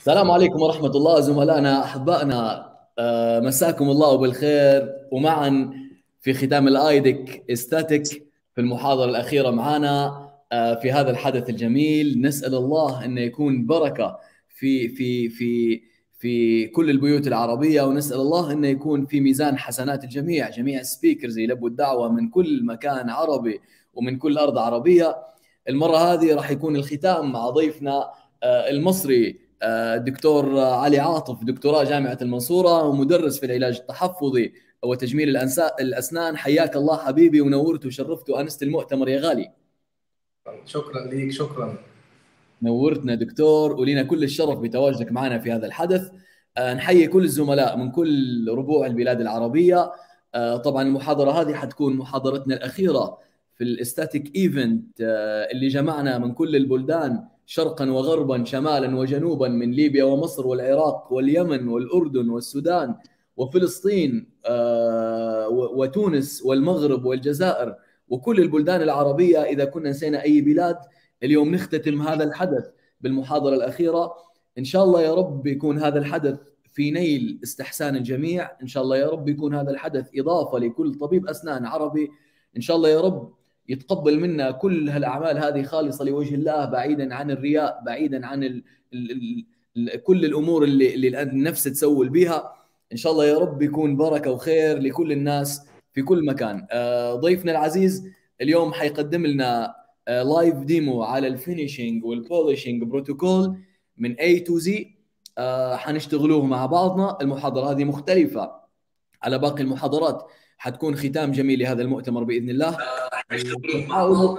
السلام عليكم ورحمة الله زملائنا أحبائنا آه، مساكم الله بالخير ومعا في ختام الايدك استاتيك في المحاضرة الأخيرة معنا آه، في هذا الحدث الجميل نسأل الله أنه يكون بركة في في في في كل البيوت العربية ونسأل الله أنه يكون في ميزان حسنات الجميع جميع السبيكرز يلبوا الدعوة من كل مكان عربي ومن كل أرض عربية المرة هذه راح يكون الختام مع ضيفنا آه، المصري الدكتور علي عاطف دكتوراه جامعة المنصورة ومدرس في العلاج التحفظي وتجميل الأسنان حياك الله حبيبي ونورت وشرفت وأنست المؤتمر يا غالي شكرا ليك شكرا نورتنا دكتور ولينا كل الشرف بتواجدك معنا في هذا الحدث آه، نحيي كل الزملاء من كل ربوع البلاد العربية آه، طبعا المحاضرة هذه حتكون محاضرتنا الأخيرة في الاستاتيك ايفنت آه، اللي جمعنا من كل البلدان شرقا وغربا شمالا وجنوبا من ليبيا ومصر والعراق واليمن والاردن والسودان وفلسطين آه، وتونس والمغرب والجزائر وكل البلدان العربيه اذا كنا نسينا اي بلاد اليوم نختتم هذا الحدث بالمحاضره الاخيره ان شاء الله يا رب يكون هذا الحدث في نيل استحسان الجميع ان شاء الله يا رب يكون هذا الحدث اضافه لكل طبيب اسنان عربي ان شاال الله يا رب يتقبل منا كل هالاعمال هذه خالصه لوجه الله بعيدا عن الرياء بعيدا عن ال ال ال كل الامور اللي, اللي النفس تسول بها ان شاء الله يا رب يكون بركه وخير لكل الناس في كل مكان آه، ضيفنا العزيز اليوم حيقدم لنا لايف آه، ديمو على الفينيشنج والبوليشنج بروتوكول من A تو Z آه، حنشتغلوه مع بعضنا المحاضره هذه مختلفه على باقي المحاضرات حتكون ختام جميل لهذا المؤتمر باذن الله حنحاول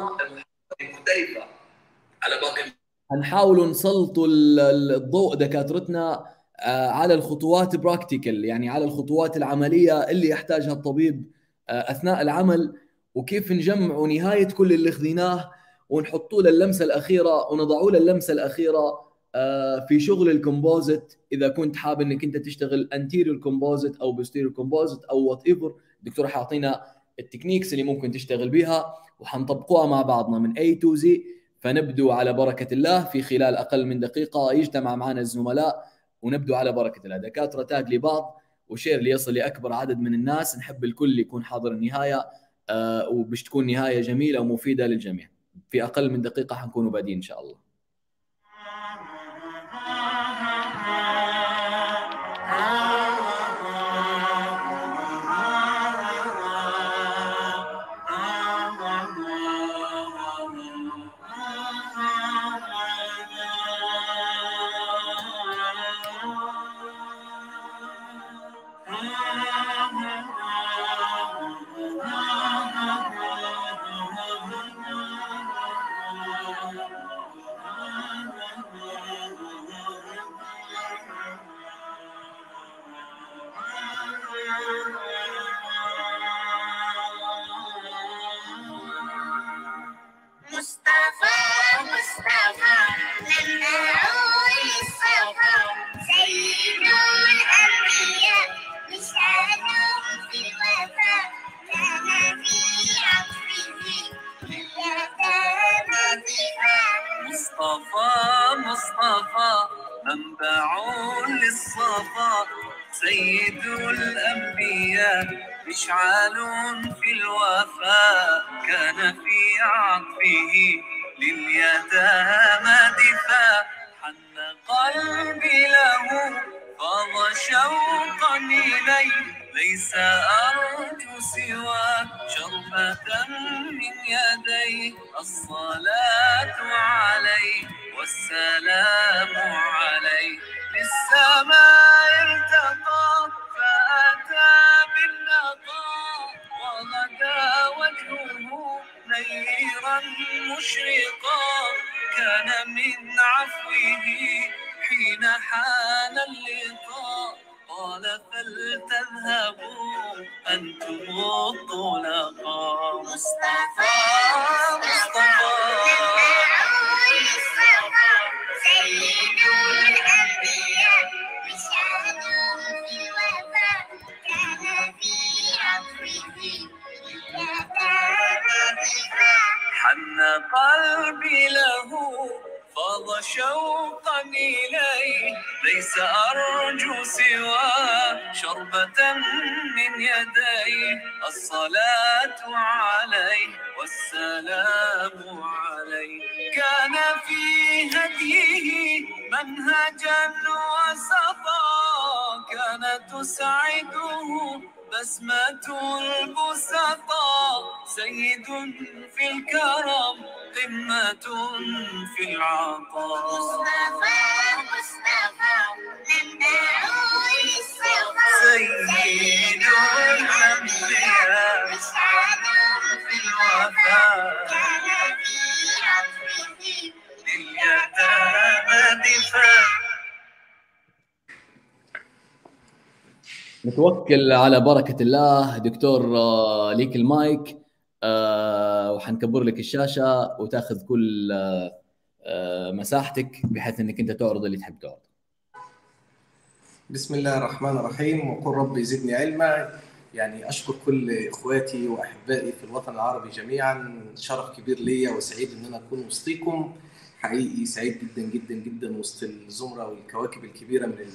على باقي حنحاول نسلطوا الضوء دكاترتنا آه، على الخطوات براكتيكال يعني على الخطوات العمليه اللي يحتاجها الطبيب آه، اثناء العمل وكيف نجمع نهايه كل اللي خذيناه ونحطوا له اللمسه الاخيره ونضعوا له اللمسه الاخيره آه، في شغل الكومبوزيت اذا كنت حابب انك انت تشتغل انتيريور كومبوزيت او بوستيريور كومبوزيت او وات ايفر الدكتور حيعطينا التكنيكس اللي ممكن تشتغل بها وحنطبقوها مع بعضنا من A to Z فنبدو على بركة الله في خلال أقل من دقيقة يجتمع معنا الزملاء ونبدو على بركة الله دكاترة تاج لبعض وشير ليصل لأكبر عدد من الناس نحب الكل يكون حاضر النهاية آه وبش تكون نهاية جميلة ومفيدة للجميع في أقل من دقيقة حنكونوا بادين إن شاء الله فاض شوقا إليه ليس أرجو سوى شربة من يديه الصلاة عليه والسلام عليه كان في هديه منهجا وسطا كانت تسعده بسمة البسطاء سيد في الكرم قمة في العطاء مصطفى مصطفى منبع سيد الأنبياء مسعد في الوفاء كان في عطفه لليتامى دفاع نتوكل على بركة الله دكتور آه، ليك المايك آه، وحنكبر لك الشاشة وتاخذ كل آه، مساحتك بحيث انك انت تعرض اللي تحب تعرض. بسم الله الرحمن الرحيم وقل ربي زدني علما يعني اشكر كل اخواتي واحبائي في الوطن العربي جميعا شرف كبير ليا وسعيد ان انا اكون وسطيكم حقيقي سعيد جدا جدا جدا وسط الزمره والكواكب الكبيره من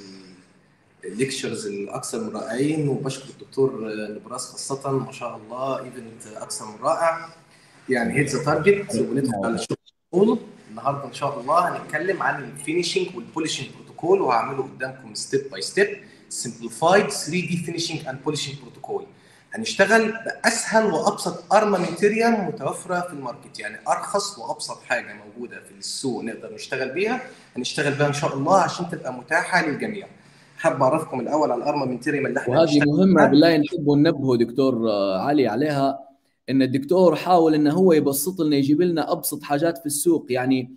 الليكشرز الاكثر من رائعين وبشكر الدكتور نبراس خاصه ما شاء الله ايفنت اكثر من رائع يعني هيت ذا تارجت وندخل على الشغل النهارده ان شاء الله هنتكلم عن الفينيشنج والبوليشنج بروتوكول وهعمله قدامكم ستيب باي ستيب سمبليفايد 3 دي فينيشنج اند بوليشنج بروتوكول هنشتغل باسهل وابسط ارمامنتيريال متوفره في الماركت يعني ارخص وابسط حاجه موجوده في السوق نقدر نشتغل بيها هنشتغل بيها ان شاء الله عشان تبقى متاحه للجميع حابب اعرفكم الاول على الارمامنتيريم اللي احنا وهذه مهمه بالله نحب ننبهه دكتور علي عليها ان الدكتور حاول انه هو يبسط لنا يجيب لنا ابسط حاجات في السوق يعني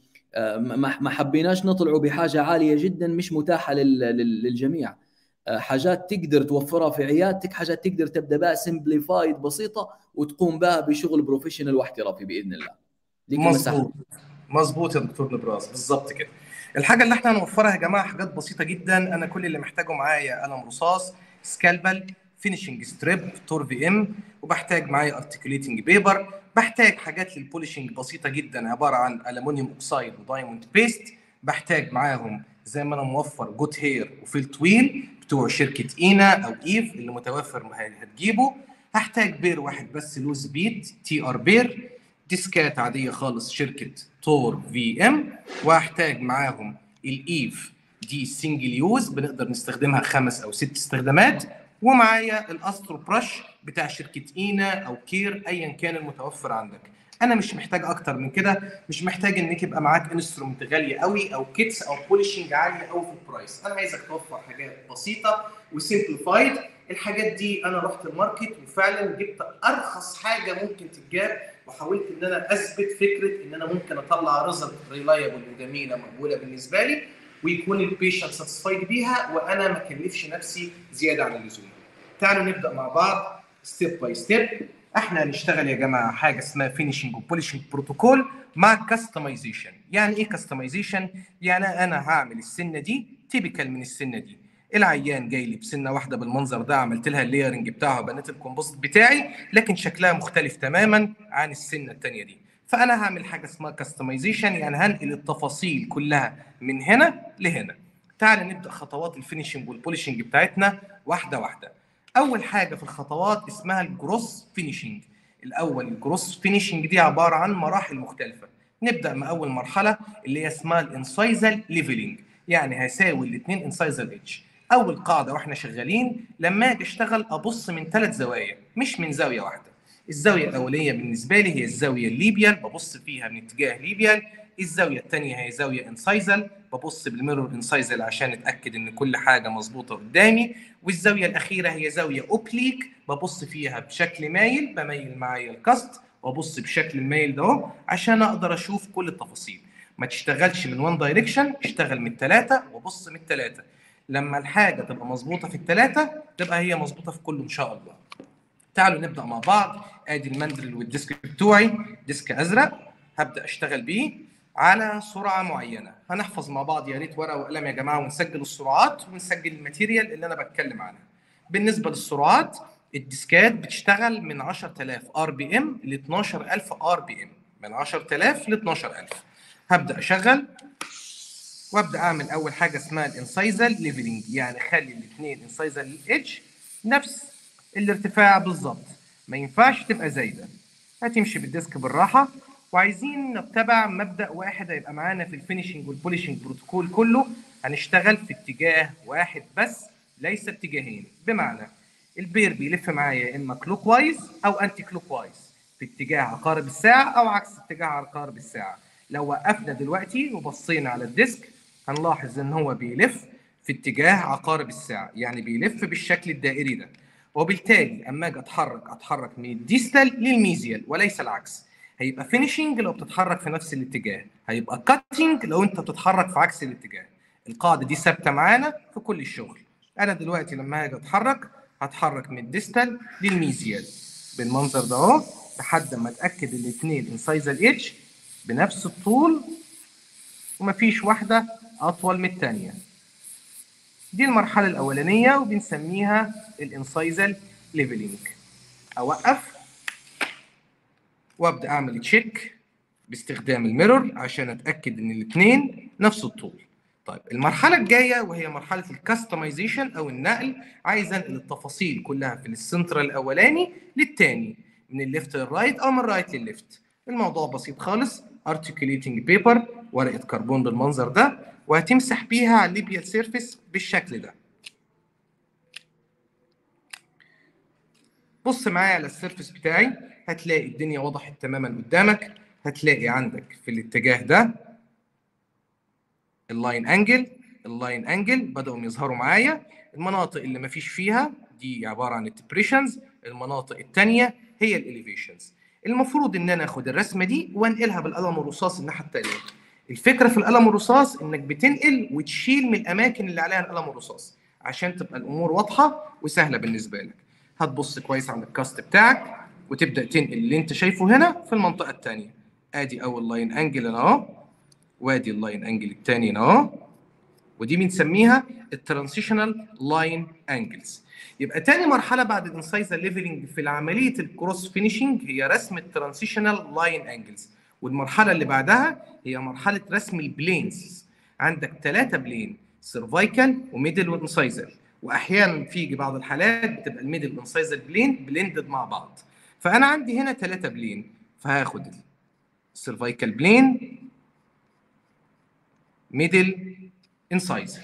ما حبيناش نطلعوا بحاجه عاليه جدا مش متاحه للجميع حاجات تقدر توفرها في عيادتك حاجات تقدر تبدا بها سمبليفايد بسيطه وتقوم بها بشغل بروفيشنال واحترافي باذن الله مظبوط مظبوط يا دكتور نبراس بالظبط كده الحاجه اللي احنا هنوفرها يا جماعه حاجات بسيطه جدا انا كل اللي محتاجه معايا قلم رصاص سكالبل فينيشنج ستريب تور في ام وبحتاج معايا ارتكوليتنج بيبر بحتاج حاجات للبوليشنج بسيطه جدا عباره عن الومنيوم اوكسايد ودايموند بيست بحتاج معاهم زي ما انا موفر جوت هير وفيلت ويل بتوع شركه اينا او ايف اللي متوفر هتجيبه هحتاج بير واحد بس لوز بيت تي ار بير ديسكات عاديه خالص شركه تور في ام وهحتاج معاهم الايف دي سنجل يوز بنقدر نستخدمها خمس او ست استخدامات ومعايا الاسترو برش بتاع شركه اينا او كير ايا كان المتوفر عندك انا مش محتاج اكتر من كده مش محتاج انك يبقى معاك انسترومنت غاليه قوي او كيتس او بوليشنج عاليه قوي في البرايس انا عايزك توفر حاجات بسيطه وسيمبليفايد الحاجات دي انا رحت الماركت وفعلا جبت ارخص حاجه ممكن تتجاب وحاولت ان انا اثبت فكره ان انا ممكن اطلع ريزلت ريلايبل وجميله مقبوله بالنسبه لي ويكون البيشنت ساتسفايد بيها وانا ما اكلفش نفسي زياده عن اللزوم. تعالوا نبدا مع بعض ستيب باي ستيب احنا هنشتغل يا جماعه حاجه اسمها فينيشنج وبوليشنج بروتوكول مع كاستمايزيشن يعني ايه كاستمايزيشن يعني انا هعمل السنه دي تيبيكال من السنه دي العيان جاي لي بسنه واحده بالمنظر ده عملت لها الليرنج بتاعها وبنيت الكومبوست بتاعي لكن شكلها مختلف تماما عن السنه الثانيه دي فانا هعمل حاجه اسمها كاستمايزيشن يعني هنقل التفاصيل كلها من هنا لهنا تعال نبدا خطوات الفينيشنج والبوليشنج بتاعتنا واحده واحده اول حاجه في الخطوات اسمها الجروس فينيشنج الاول الجروس فينيشنج دي عباره عن مراحل مختلفه نبدا مع اول مرحله اللي هي اسمها الانسايزال ليفلنج يعني هساوي الاثنين انسايزال ايدج اول قاعده واحنا شغالين لما اجي اشتغل ابص من ثلاث زوايا مش من زاويه واحده الزاويه الاوليه بالنسبه لي هي الزاويه الليبيال ببص فيها من اتجاه ليبيال الزاويه الثانيه هي زاويه انسايزل ببص بالميرور انسايزل عشان اتاكد ان كل حاجه مظبوطه قدامي والزاويه الاخيره هي زاويه اوبليك ببص فيها بشكل مايل بميل معايا الكاست وابص بشكل المايل ده اهو عشان اقدر اشوف كل التفاصيل ما تشتغلش من وان دايركشن اشتغل من الثلاثه وبص من الثلاثه لما الحاجه تبقى مظبوطه في الثلاثه تبقى هي مظبوطه في كله ان شاء الله تعالوا نبدا مع بعض ادي المندل والديسك بتوعي ديسك ازرق هبدا اشتغل بيه على سرعه معينه هنحفظ مع بعض يا ريت ورقه وقلم يا جماعه ونسجل السرعات ونسجل الماتيريال اللي انا بتكلم عنها بالنسبه للسرعات الديسكات بتشتغل من 10000 ار بي ام ل 12000 ار بي ام من 10000 ل 12000 هبدا اشغل وابدا اعمل اول حاجه اسمها الانسايزال ليفلنج يعني خلي الاثنين انسايزال ايدج نفس الارتفاع بالظبط ما ينفعش تبقى زايده هتمشي بالديسك بالراحه وعايزين نتبع مبدا واحد هيبقى معانا في الفينشنج والبوليشنج بروتوكول كله هنشتغل في اتجاه واحد بس ليس اتجاهين بمعنى البير بيلف معايا يا اما كلوك وايز او انتي كلوك وايز في اتجاه عقارب الساعه او عكس اتجاه عقارب الساعه لو وقفنا دلوقتي وبصينا على الديسك هنلاحظ ان هو بيلف في اتجاه عقارب الساعه يعني بيلف بالشكل الدائري ده وبالتالي اما اجي اتحرك اتحرك من الديستال للميزيال وليس العكس هيبقى فينيشنج لو بتتحرك في نفس الاتجاه هيبقى كاتنج لو انت بتتحرك في عكس الاتجاه القاعده دي ثابته معانا في كل الشغل انا دلوقتي لما هاجي اتحرك هتحرك من الديستال للميزيال بالمنظر ده اهو لحد ما اتاكد الاثنين انسايزال ايدج بنفس الطول ومفيش واحده اطول من الثانيه دي المرحله الاولانيه وبنسميها الانسايزال ليفلينج اوقف وابدا اعمل تشيك باستخدام الميرور عشان اتاكد ان الاثنين نفس الطول طيب المرحله الجايه وهي مرحله الكاستمايزيشن او النقل عايز انقل التفاصيل كلها في السنترال الاولاني للثاني من الليفت للرايت او من الرايت للليفت الموضوع بسيط خالص ارتكيوليتنج بيبر ورقه كربون بالمنظر ده وهتمسح بيها على الليبيال سيرفيس بالشكل ده بص معايا على السيرفيس بتاعي هتلاقي الدنيا وضحت تماما قدامك هتلاقي عندك في الاتجاه ده اللاين انجل اللاين انجل بداوا يظهروا معايا المناطق اللي ما فيش فيها دي عباره عن الديبريشنز المناطق الثانيه هي الاليفيشنز المفروض ان انا اخد الرسمه دي وانقلها بالقلم الرصاص الناحيه الثانيه الفكره في القلم الرصاص انك بتنقل وتشيل من الاماكن اللي عليها القلم الرصاص عشان تبقى الامور واضحه وسهله بالنسبه لك هتبص كويس على الكاست بتاعك وتبدا تنقل اللي انت شايفه هنا في المنطقه الثانيه ادي اول لاين انجل هنا اهو وادي اللاين انجل الثاني هنا اهو ودي بنسميها الترانسيشنال لاين انجلز يبقى تاني مرحله بعد الانسايزر ليفلنج في عمليه الكروس فينيشنج هي رسم الترانسيشنال لاين انجلز والمرحله اللي بعدها هي مرحله رسم البلينز عندك ثلاثه بلين سيرفايكال وميدل وانسايزر واحيانا في بعض الحالات بتبقى الميدل والانسايزر بلين بليندد مع بعض فانا عندي هنا ثلاثه بلين فهاخد السيرفايكال بلين ميدل انسايزر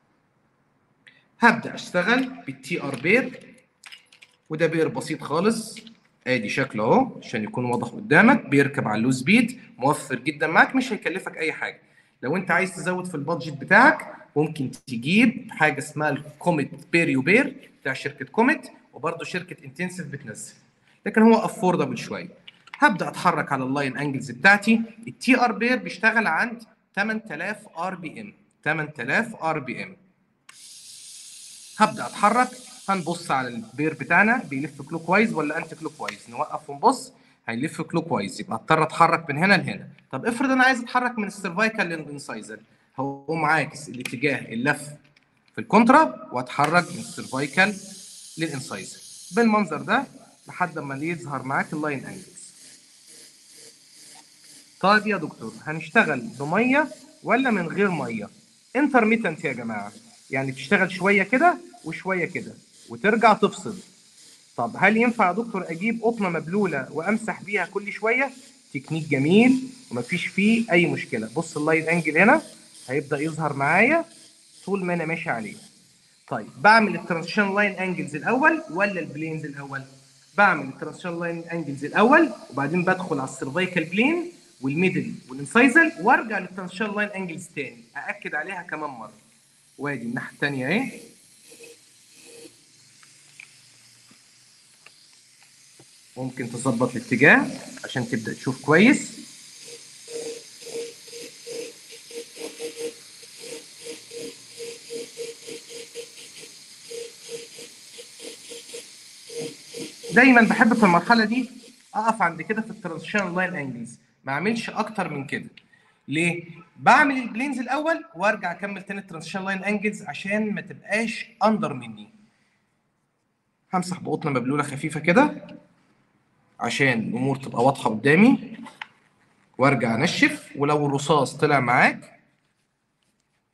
هبدا اشتغل بالتي ار بير وده بير بسيط خالص ادي شكله اهو عشان يكون واضح قدامك بيركب على اللو سبيد موفر جدا معاك مش هيكلفك اي حاجه لو انت عايز تزود في البادجت بتاعك ممكن تجيب حاجه اسمها الكوميت بيريو بير بتاع شركه كوميت وبرده شركه انتنسيف بتنزل لكن هو افوردبل شويه هبدا اتحرك على اللاين انجلز بتاعتي التي ار بير بيشتغل عند 8000 ار بي ام 8000 ار بي ام هبدا اتحرك هنبص على البير بتاعنا بيلف كلوك وايز ولا انتي كلوك وايز نوقف ونبص هيلف كلوك وايز يبقى اضطر اتحرك من هنا لهنا طب افرض انا عايز اتحرك من السيرفايكال للانسايزر هقوم عاكس الاتجاه اللف في الكونترا واتحرك من السيرفايكال للانسايزر بالمنظر ده لحد ما يظهر معاك اللاين انجلز طيب يا دكتور هنشتغل بميه ولا من غير ميه انترميتنت يا جماعه يعني تشتغل شويه كده وشويه كده وترجع تفصل طب هل ينفع يا دكتور اجيب قطنه مبلوله وامسح بيها كل شويه تكنيك جميل ومفيش فيه اي مشكله بص اللاين انجل هنا هيبدا يظهر معايا طول ما انا ماشي عليه طيب بعمل الترانسيشن لاين انجلز الاول ولا البلينز الاول بعمل الترانسيشن لاين انجلز الاول وبعدين بدخل على السيرفايكال بلين والميدل والانسايزل وارجع للترانسيشن لاين انجلز تاني ااكد عليها كمان مره وادي الناحيه الثانيه اهي ممكن تظبط الاتجاه عشان تبدا تشوف كويس دايما بحب في المرحله دي اقف عند كده في الترانزيشن لاين انجلز ما اعملش اكتر من كده ليه بعمل البلينز الاول وارجع اكمل تاني الترانزيشن لاين انجلز عشان ما تبقاش اندر مني همسح بقطنه مبلوله خفيفه كده عشان الامور تبقى واضحه قدامي وارجع انشف ولو الرصاص طلع معاك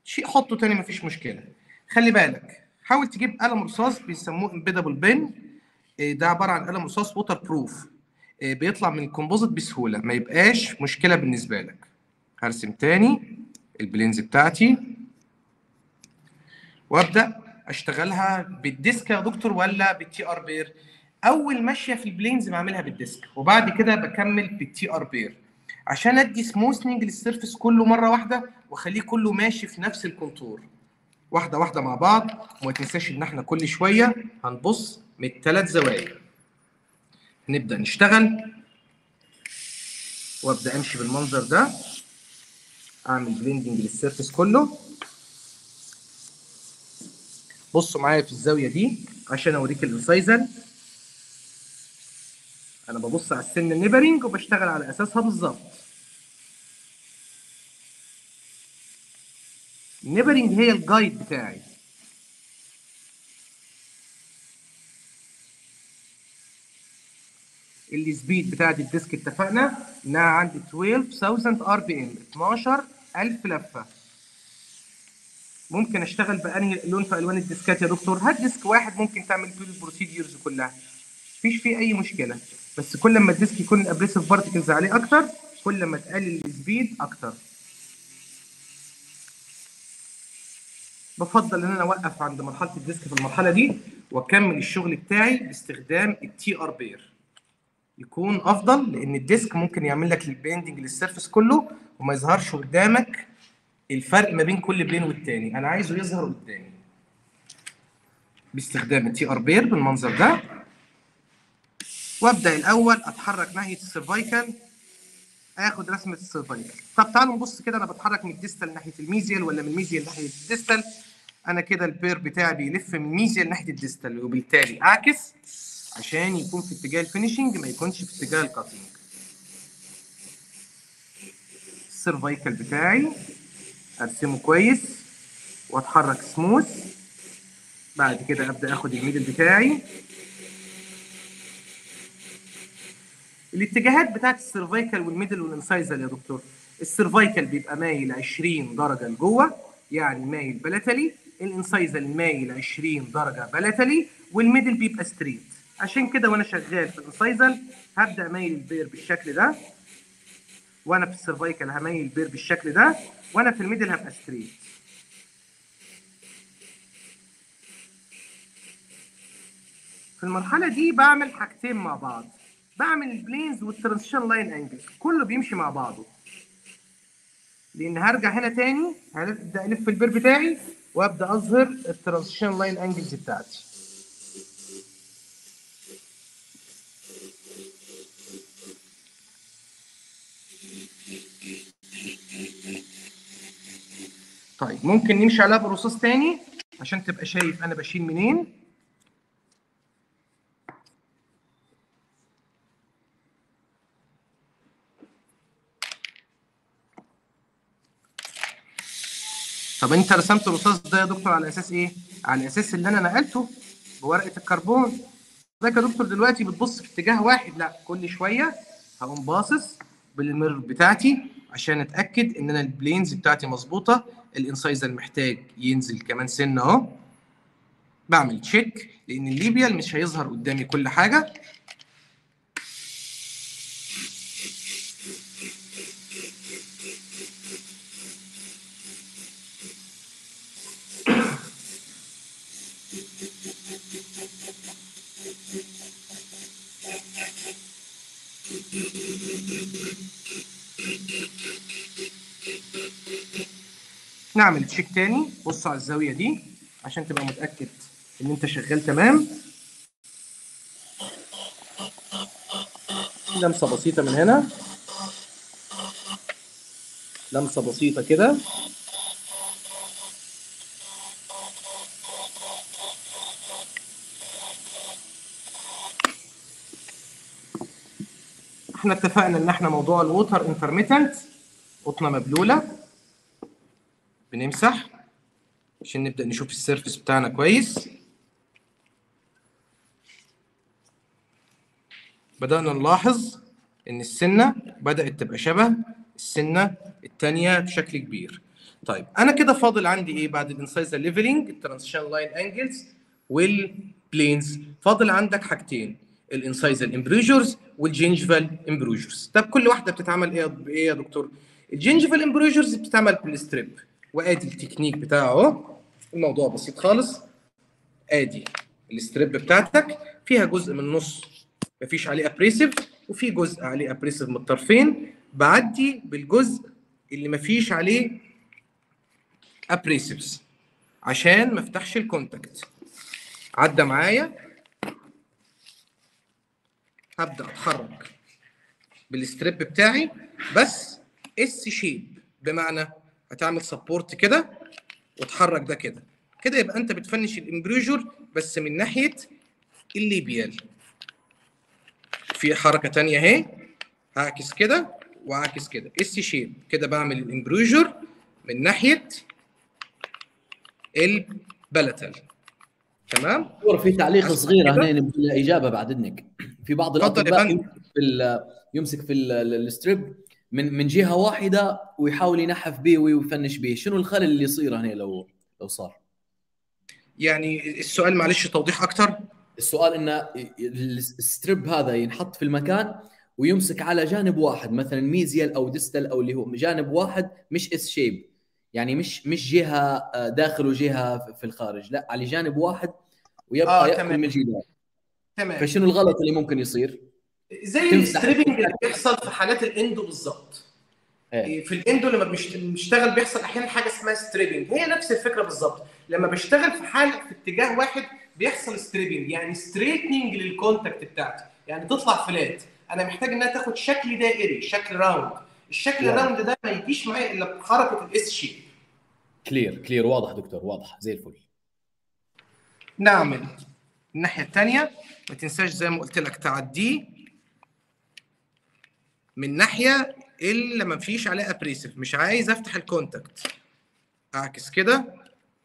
شيء حطه تاني مفيش مشكله خلي بالك حاول تجيب قلم رصاص بيسموه امبيدابل بن ده عباره عن قلم رصاص ووتر بروف بيطلع من الكومبوزيت بسهوله ما يبقاش مشكله بالنسبه لك هرسم تاني البلينز بتاعتي وابدا اشتغلها بالديسك يا دكتور ولا بالتي ار بير اول ماشيه في البلينز بعملها بالديسك وبعد كده بكمل بالتي ار بير عشان ادي سموثنج للسيرفيس كله مره واحده واخليه كله ماشي في نفس الكونتور واحده واحده مع بعض وما تنساش ان احنا كل شويه هنبص من الثلاث زوايا نبدا نشتغل وابدا امشي بالمنظر ده اعمل بليندنج للسيرفيس كله بصوا معايا في الزاويه دي عشان اوريك الانسايزل انا ببص على السن النيبرنج وبشتغل على اساسها بالظبط النيبرنج هي الجايد بتاعي السبيد بتاعت الديسك اتفقنا انها عندي 12000 ار بي ام 12000 لفه ممكن اشتغل بانهي لون في الوان الديسكات يا دكتور هات ديسك واحد ممكن تعمل فيه البروسيديرز كلها مفيش فيه اي مشكله بس كل ما الديسك يكون الابريسيف بارتكلز عليه اكتر كل ما تقلل السبيد اكتر بفضل ان انا اوقف عند مرحله الديسك في المرحله دي واكمل الشغل بتاعي باستخدام التي ار بير يكون افضل لان الديسك ممكن يعمل لك البيندنج للسيرفيس كله وما يظهرش قدامك الفرق ما بين كل بلين والتاني انا عايزه يظهر قدامي باستخدام التي ار بير بالمنظر ده وابدا الاول اتحرك ناحيه السيرفايكال اخد رسمه السيرفايكال طب تعالوا نبص كده انا بتحرك من الديستال ناحيه الميزيال ولا من الميزيال ناحيه الديستال انا كده البير بتاعي بيلف من الميزيال ناحيه الديستال وبالتالي اعكس عشان يكون في اتجاه الفينيشنج ما يكونش في اتجاه الكاتنج السيرفايكال بتاعي ارسمه كويس واتحرك سموث بعد كده ابدا اخد الميدل بتاعي الاتجاهات بتاعت السيرفايكال والميدل والانسايزل يا دكتور السيرفايكال بيبقى مايل 20 درجه لجوه يعني مايل بلاتلي الانسايزل مايل 20 درجه بلاتلي والميدل بيبقى ستريت عشان كده وانا شغال في الانسايزل هبدا مايل البير بالشكل ده وانا في السيرفايكال هميل البير بالشكل ده وانا في الميدل هبقى ستريت في المرحله دي بعمل حاجتين مع بعض بعمل البلينز والترانسيشن لاين انجلز كله بيمشي مع بعضه لان هرجع هنا تاني هبدا الف البير بتاعي وابدا اظهر الترانسيشن لاين انجلز بتاعتي طيب ممكن نمشي عليها برصاص تاني عشان تبقى شايف انا بشيل منين طب انت رسمت الرصاص ده يا دكتور على اساس ايه؟ على اساس اللي انا نقلته بورقه الكربون ده يا دكتور دلوقتي بتبص في اتجاه واحد لا كل شويه هقوم باصص بالميرور بتاعتي عشان اتاكد ان انا البلينز بتاعتي مظبوطه الانسايزر محتاج ينزل كمان سنه اهو بعمل تشيك لان الليبيال مش هيظهر قدامي كل حاجه نعمل تشيك تاني بص على الزاويه دي عشان تبقى متاكد ان انت شغال تمام لمسه بسيطه من هنا لمسه بسيطه كده احنا اتفقنا ان احنا موضوع الووتر انترميتنت قطنه مبلوله بنمسح عشان نبدا نشوف السيرفيس بتاعنا كويس بدانا نلاحظ ان السنه بدات تبقى شبه السنه الثانيه بشكل كبير طيب انا كده فاضل عندي ايه بعد الانسايزر ليفلنج الترانزيشن لاين انجلز والبلينز فاضل عندك حاجتين الانسايزر امبروجرز والجينجفال امبروجرز طب كل واحده بتتعمل ايه بايه يا دكتور الجينجفال امبروجرز بتتعمل بالستريب وادي التكنيك بتاعه اهو الموضوع بسيط خالص ادي الستريب بتاعتك فيها جزء من النص مفيش عليه ابريسيف وفي جزء عليه ابريسيف من الطرفين بعدي بالجزء اللي مفيش عليه ابريسيفز عشان ما افتحش الكونتاكت عدى معايا هبدا اتحرك بالستريب بتاعي بس اس شيب بمعنى هتعمل سبورت كده وتحرك ده كده كده يبقى انت بتفنش الامبريجر بس من ناحيه الليبيال في حركه تانية اهي هعكس كده واعكس كده اس شيب كده بعمل الامبريجر من ناحيه البلتل تمام في تعليق صغير هنا نبغى اجابه بعد اذنك في بعض الاطباء يمسك في يمسك في الستريب من من جهه واحده ويحاول ينحف به ويفنش به شنو الخلل اللي يصير هنا لو لو صار يعني السؤال معلش توضيح اكتر السؤال ان الستريب هذا ينحط في المكان ويمسك على جانب واحد مثلا ميزيال او ديستال او اللي هو جانب واحد مش اس شيب يعني مش مش جهه داخل وجهه في الخارج لا على جانب واحد ويبقى آه ياكل من الجدار تمام فشنو الغلط اللي ممكن يصير؟ زي الستريبنج اللي بيحصل في حالات الاندو بالظبط إيه. في الاندو لما بنشتغل بيحصل احيانا حاجه اسمها ستريبنج هي نفس الفكره بالظبط لما بشتغل في حال في اتجاه واحد بيحصل ستريبنج يعني ستريتنينج للكونتاكت بتاعتي يعني تطلع فلات انا محتاج انها تاخد شكل دائري شكل راوند الشكل الراوند ده ما يجيش معايا الا بحركه الاس شيب كلير كلير واضح دكتور واضح زي الفل نعمل الناحيه الثانيه ما تنساش زي ما قلت لك تعديه من ناحيه اللي ما فيش عليه ابريسيف مش عايز افتح الكونتاكت اعكس كده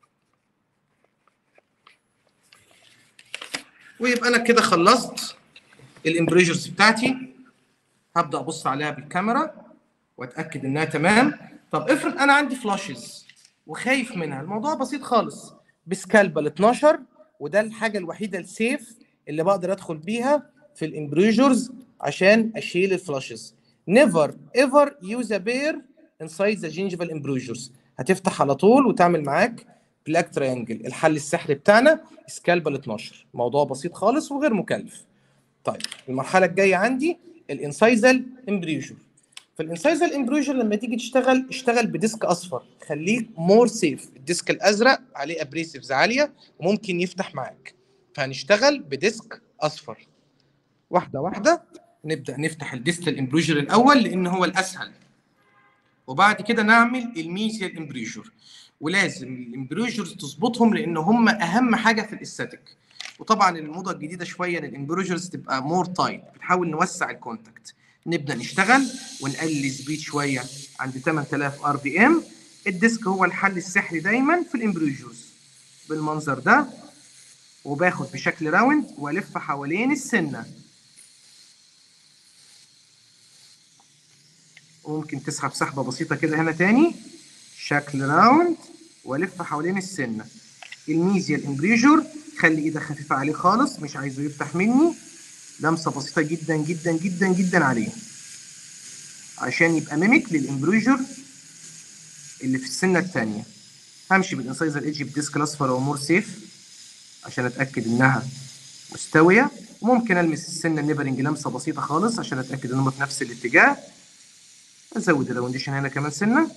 ويبقى انا كده خلصت الامبريجرز بتاعتي هبدا ابص عليها بالكاميرا واتاكد انها تمام طب افرض انا عندي فلاشز وخايف منها الموضوع بسيط خالص بسكالبل 12 وده الحاجه الوحيده السيف اللي بقدر ادخل بيها في الامبريجرز عشان اشيل الفلاشز never ever use a bear inside the gingival embrusions هتفتح على طول وتعمل معاك بلاك تريانجل الحل السحري بتاعنا سكالبل 12 موضوع بسيط خالص وغير مكلف طيب المرحله الجايه عندي الانسايزال امبريجر في الانسايزال امبريجر لما تيجي تشتغل اشتغل بديسك اصفر خليك مور سيف الديسك الازرق عليه ابريسيفز عاليه وممكن يفتح معاك فهنشتغل بديسك اصفر واحده واحده نبدا نفتح الديستال امبريجر الاول لان هو الاسهل وبعد كده نعمل الميزيال امبريجر ولازم الامبريجرز تظبطهم لان هم اهم حاجه في الاستاتيك وطبعا الموضه الجديده شويه ان الامبريجرز تبقى مور تايت بنحاول نوسع الكونتاكت نبدا نشتغل ونقلل سبيد شويه عند 8000 ار بي ام الديسك هو الحل السحري دايما في الامبريجرز بالمنظر ده وباخد بشكل راوند والف حوالين السنه وممكن تسحب سحبه بسيطه كده هنا تاني شكل راوند والف حوالين السنه الميزيا الامبريجور خلي ايدك خفيفه عليه خالص مش عايزه يفتح مني لمسه بسيطه جدا جدا جدا جدا عليه عشان يبقى ميميك للامبريجور اللي في السنه الثانيه همشي بالانسايزر ايدج بديسك الاصفر ومور سيف عشان اتاكد انها مستويه وممكن المس السنه النيبرنج لمسه بسيطه خالص عشان اتاكد انهم في نفس الاتجاه ازود الراونديشن هنا كمان سنه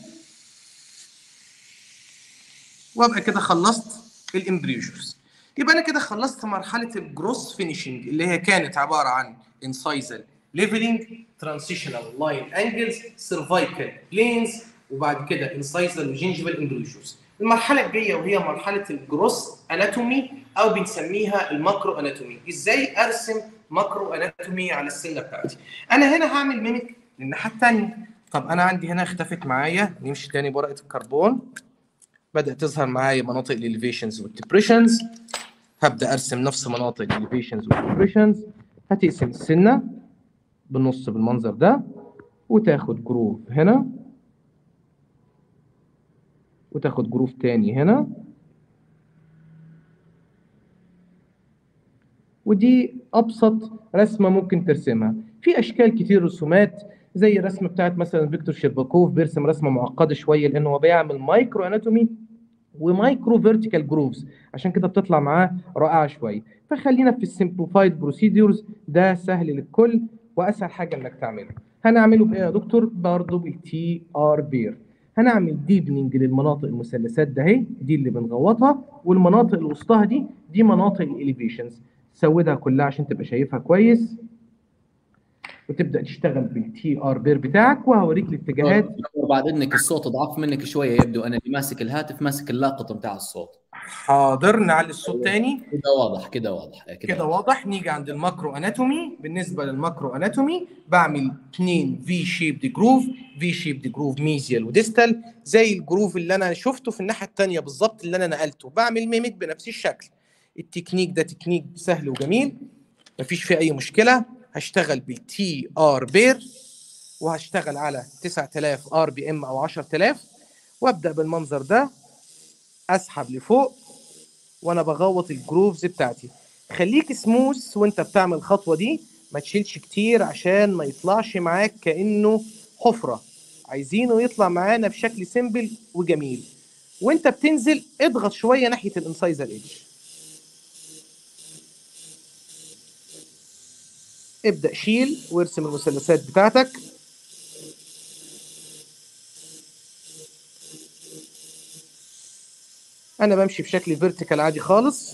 وابقى كده خلصت الامبريجرز يبقى انا كده خلصت مرحله الجروس فينيشنج اللي هي كانت عباره عن انسايزل ليفلنج ترانسيشنال لاين انجلز سيرفايكال بلينز وبعد كده انسايزل وجينجيفال امبريجرز المرحله الجايه وهي مرحله الجروس اناتومي او بنسميها الماكرو اناتومي ازاي ارسم ماكرو اناتومي على السنه بتاعتي انا هنا هعمل ميميك للناحيه الثانيه طب انا عندي هنا اختفت معايا نمشي تاني بورقه الكربون بدات تظهر معايا مناطق الاليفيشنز والديبريشنز هبدا ارسم نفس مناطق الاليفيشنز والديبريشنز هتقسم السنه بالنص بالمنظر ده وتاخد جروف هنا وتاخد جروف تاني هنا ودي ابسط رسمه ممكن ترسمها في اشكال كتير رسومات زي الرسمه بتاعت مثلا فيكتور شيرباكوف بيرسم رسمه معقده شويه لانه هو بيعمل مايكرو اناتومي ومايكرو فيرتيكال جروفز عشان كده بتطلع معاه رائعه شويه فخلينا في السمبليفايد بروسيدورز ده سهل للكل واسهل حاجه انك تعمله هنعمله بايه يا دكتور برضه بالتي ار بير هنعمل ديبننج للمناطق المثلثات ده اهي دي اللي بنغوطها والمناطق اللي وسطها دي دي مناطق الاليفيشنز سودها كلها عشان تبقى شايفها كويس وتبدا تشتغل بالتي ار بير بتاعك وهوريك الاتجاهات بعد اذنك الصوت ضعف منك شويه يبدو انا اللي ماسك الهاتف ماسك اللاقط بتاع الصوت حاضر نعلي الصوت تاني كده واضح كده واضح كده واضح نيجي عند الماكرو اناتومي بالنسبه للماكرو اناتومي بعمل اثنين في شيبد جروف في شيبد جروف ميزيال وديستال زي الجروف اللي انا شفته في الناحيه الثانيه بالظبط اللي انا نقلته بعمل ميميك بنفس الشكل التكنيك ده تكنيك سهل وجميل مفيش فيه اي مشكله هشتغل بالتي ار بير وهشتغل على 9000 ار بي ام او 10000 وابدا بالمنظر ده اسحب لفوق وانا بغوط الجروفز بتاعتي خليك سموث وانت بتعمل الخطوه دي ما تشيلش كتير عشان ما يطلعش معاك كانه حفره عايزينه يطلع معانا بشكل سيمبل وجميل وانت بتنزل اضغط شويه ناحيه الانسايزر ايدج ابدا شيل وارسم المثلثات بتاعتك انا بمشي بشكل فيرتيكال عادي خالص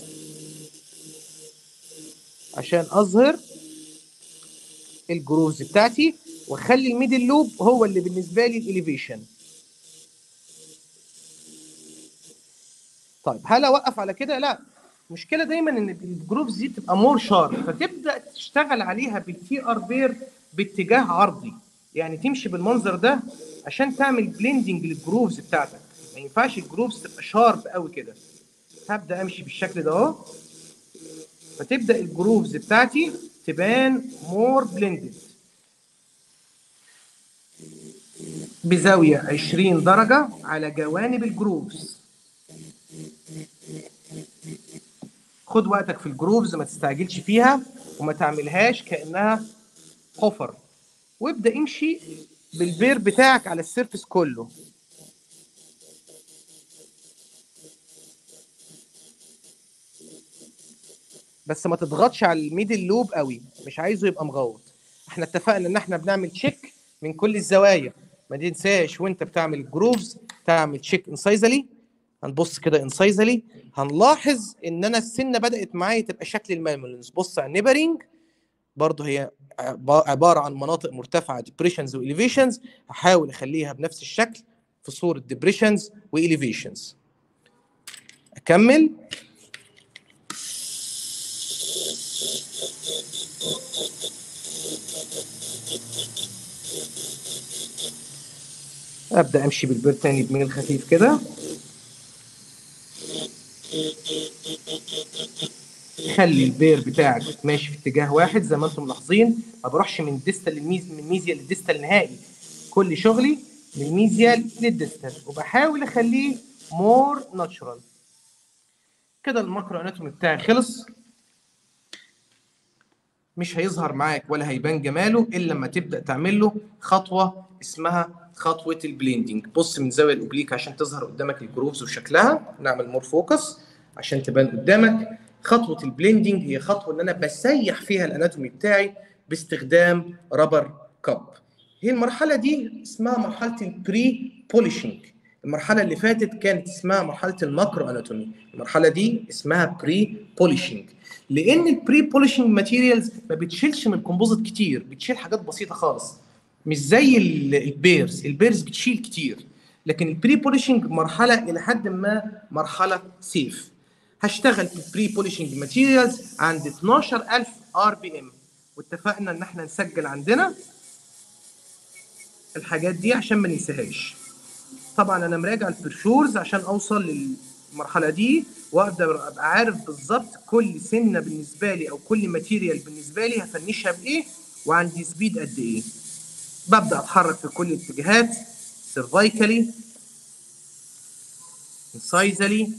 عشان اظهر الجروفز بتاعتي واخلي الميدل لوب هو اللي بالنسبه لي الاليفيشن طيب هل اوقف على كده لا المشكله دايما ان الجروفز دي تبقى مور شارب فتبدا تشتغل عليها بالتي ار بير باتجاه عرضي يعني تمشي بالمنظر ده عشان تعمل بليندنج للجروفز بتاعتك ما ينفعش الجروفز تبقى شارب قوي كده هبدا امشي بالشكل ده اهو فتبدا الجروفز بتاعتي تبان مور بلندد بزاويه 20 درجه على جوانب الجروفز خد وقتك في الجروفز ما تستعجلش فيها وما تعملهاش كانها حفر وابدا امشي بالبير بتاعك على السيرفس كله بس ما تضغطش على الميدل لوب قوي مش عايزه يبقى مغوط احنا اتفقنا ان احنا بنعمل تشيك من كل الزوايا ما تنساش وانت بتعمل الجروفز تعمل تشيك انسايزلي هنبص كده انسايزلي هنلاحظ ان انا السنه بدات معايا تبقى شكل المالمولنس بص على النيبرينج برضه هي عباره عن مناطق مرتفعه ديبريشنز واليفيشنز هحاول اخليها بنفس الشكل في صوره ديبريشنز واليفيشنز اكمل ابدا امشي بالبير تاني بميل خفيف كده خلي البير بتاعك ماشي في اتجاه واحد زي ما انتم ملاحظين ما بروحش من ديستال للميز من ميزيا للديستال نهائي كل شغلي من الميزيا للديستال وبحاول اخليه مور ناتشورال كده الماكرو اناتومي بتاعي خلص مش هيظهر معاك ولا هيبان جماله الا لما تبدا تعمل له خطوه اسمها خطوه البليندنج بص من زاويه الاوبليك عشان تظهر قدامك الجروفز وشكلها نعمل مور فوكس عشان تبان قدامك خطوه البليندنج هي خطوه ان انا بسيح فيها الاناتومي بتاعي باستخدام رابر كاب هي المرحله دي اسمها مرحله البري بوليشنج المرحله اللي فاتت كانت اسمها مرحله الماكرو اناتومي المرحله دي اسمها بري بوليشنج لان البري بوليشنج ماتيريالز ما بتشيلش من الكومبوزيت كتير بتشيل حاجات بسيطه خالص مش زي البيرز البيرز بتشيل كتير لكن البري بوليشنج مرحله الى حد ما مرحله سيف هشتغل في البري بوليشنج ماتيريالز عند 12000 ار بي ام واتفقنا ان احنا نسجل عندنا الحاجات دي عشان ما ننساهاش طبعا انا مراجع البرشورز عشان اوصل للمرحله دي واقدر ابقى عارف بالظبط كل سنه بالنسبه لي او كل ماتيريال بالنسبه لي هفنشها بايه وعندي سبيد قد ايه ببدا اتحرك في كل الاتجاهات سيرفايكالي انسايزالي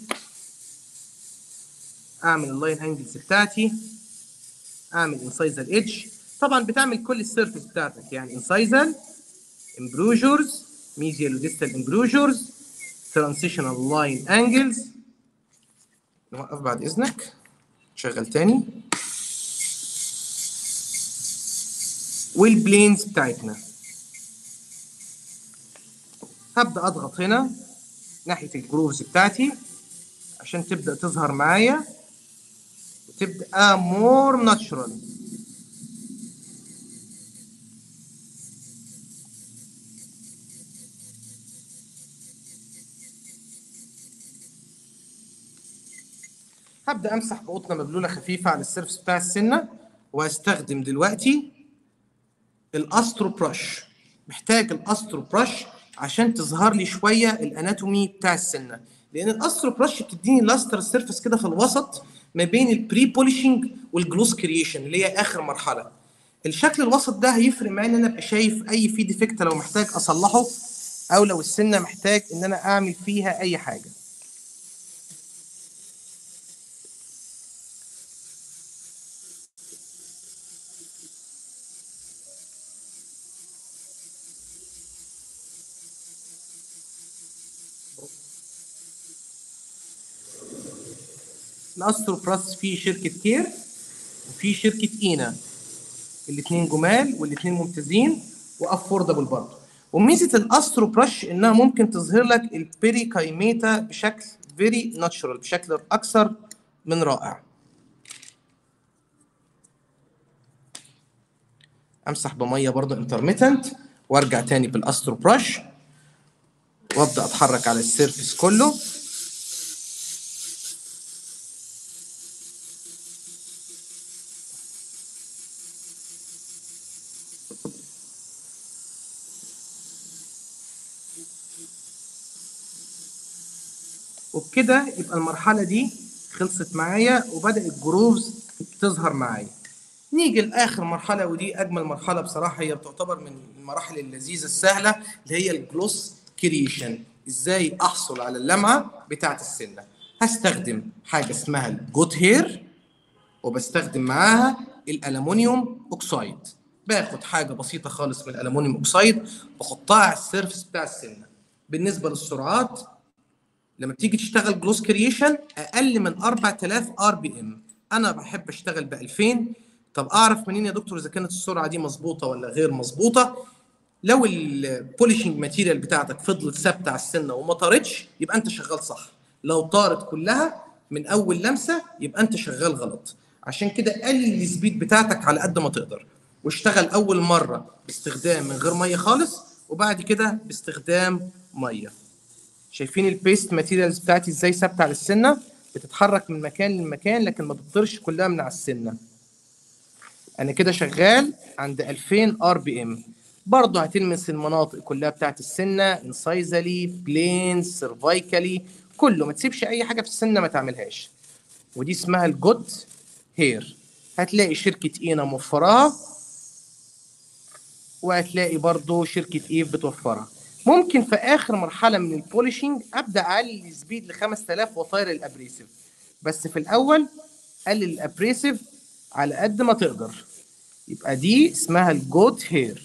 اعمل اللاين انجلز بتاعتي اعمل انسايزال ايدج طبعا بتعمل كل السيرفيس بتاعتك يعني انسايزال امبروجرز ميزيال وديستال امبروجرز ترانسيشنال لاين انجلز نوقف بعد اذنك شغل تاني والبلينز بتاعتنا هبدا اضغط هنا ناحيه الجروفز بتاعتي عشان تبدا تظهر معايا وتبقى مور ناتشرال هبدا امسح بقطنه مبلوله خفيفه على السيرفس بتاع السنه وهستخدم دلوقتي الاسترو برش محتاج الاسترو برش عشان تظهر لي شويه الاناتومي بتاع السنه لان الاسترو برش بتديني لاستر سيرفيس كده في الوسط ما بين البري بوليشنج والجلوس كرييشن اللي هي اخر مرحله الشكل الوسط ده هيفرق معايا ان انا ابقى شايف اي في ديفكت لو محتاج اصلحه او لو السنه محتاج ان انا اعمل فيها اي حاجه الاسترو براس فيه شركه كير وفي شركه اينا الاثنين جمال والاثنين ممتازين وافوردبل برضه وميزه الاسترو برش انها ممكن تظهر لك البيريكايميتا بشكل فيري ناتشرال بشكل اكثر من رائع امسح بميه برضه انترميتنت وارجع تاني بالاسترو برش وابدا اتحرك على السيرفيس كله وبكده يبقى المرحله دي خلصت معايا وبدا الجروفز تظهر معايا نيجي لاخر مرحله ودي اجمل مرحله بصراحه هي بتعتبر من المراحل اللذيذه السهله اللي هي الجلوس كريشن ازاي احصل على اللمعه بتاعه السنه هستخدم حاجه اسمها الجوت هير وبستخدم معاها الالومنيوم اوكسايد باخد حاجه بسيطه خالص من الالومنيوم اوكسايد بحطها على السيرفس بتاع السنه بالنسبه للسرعات لما بتيجي تشتغل جلوس كرييشن اقل من 4000 ار بي ام انا بحب اشتغل ب 2000 طب اعرف منين يا دكتور اذا كانت السرعه دي مظبوطه ولا غير مظبوطه لو البوليشنج ماتيريال بتاعتك فضلت ثابته على السنه وما طارتش يبقى انت شغال صح لو طارت كلها من اول لمسه يبقى انت شغال غلط عشان كده قلل السبيد بتاعتك على قد ما تقدر واشتغل اول مره باستخدام من غير ميه خالص وبعد كده باستخدام ميه شايفين البيست ماتيريالز بتاعتي ازاي ثابته على السنه بتتحرك من مكان لمكان لكن ما بتطيرش كلها من على السنه انا كده شغال عند 2000 ار بي ام برضه هتلمس المناطق كلها بتاعت السنه انسايزالي بلينز سيرفايكالي كله ما تسيبش اي حاجه في السنه ما تعملهاش ودي اسمها الجود هير هتلاقي شركه اينا موفراها وهتلاقي برضه شركه ايف بتوفرها ممكن في اخر مرحله من البوليشنج ابدا اعلي السبيد ل 5000 واطير الابريسيف بس في الاول قلل الابريسيف على قد ما تقدر يبقى دي اسمها الجود هير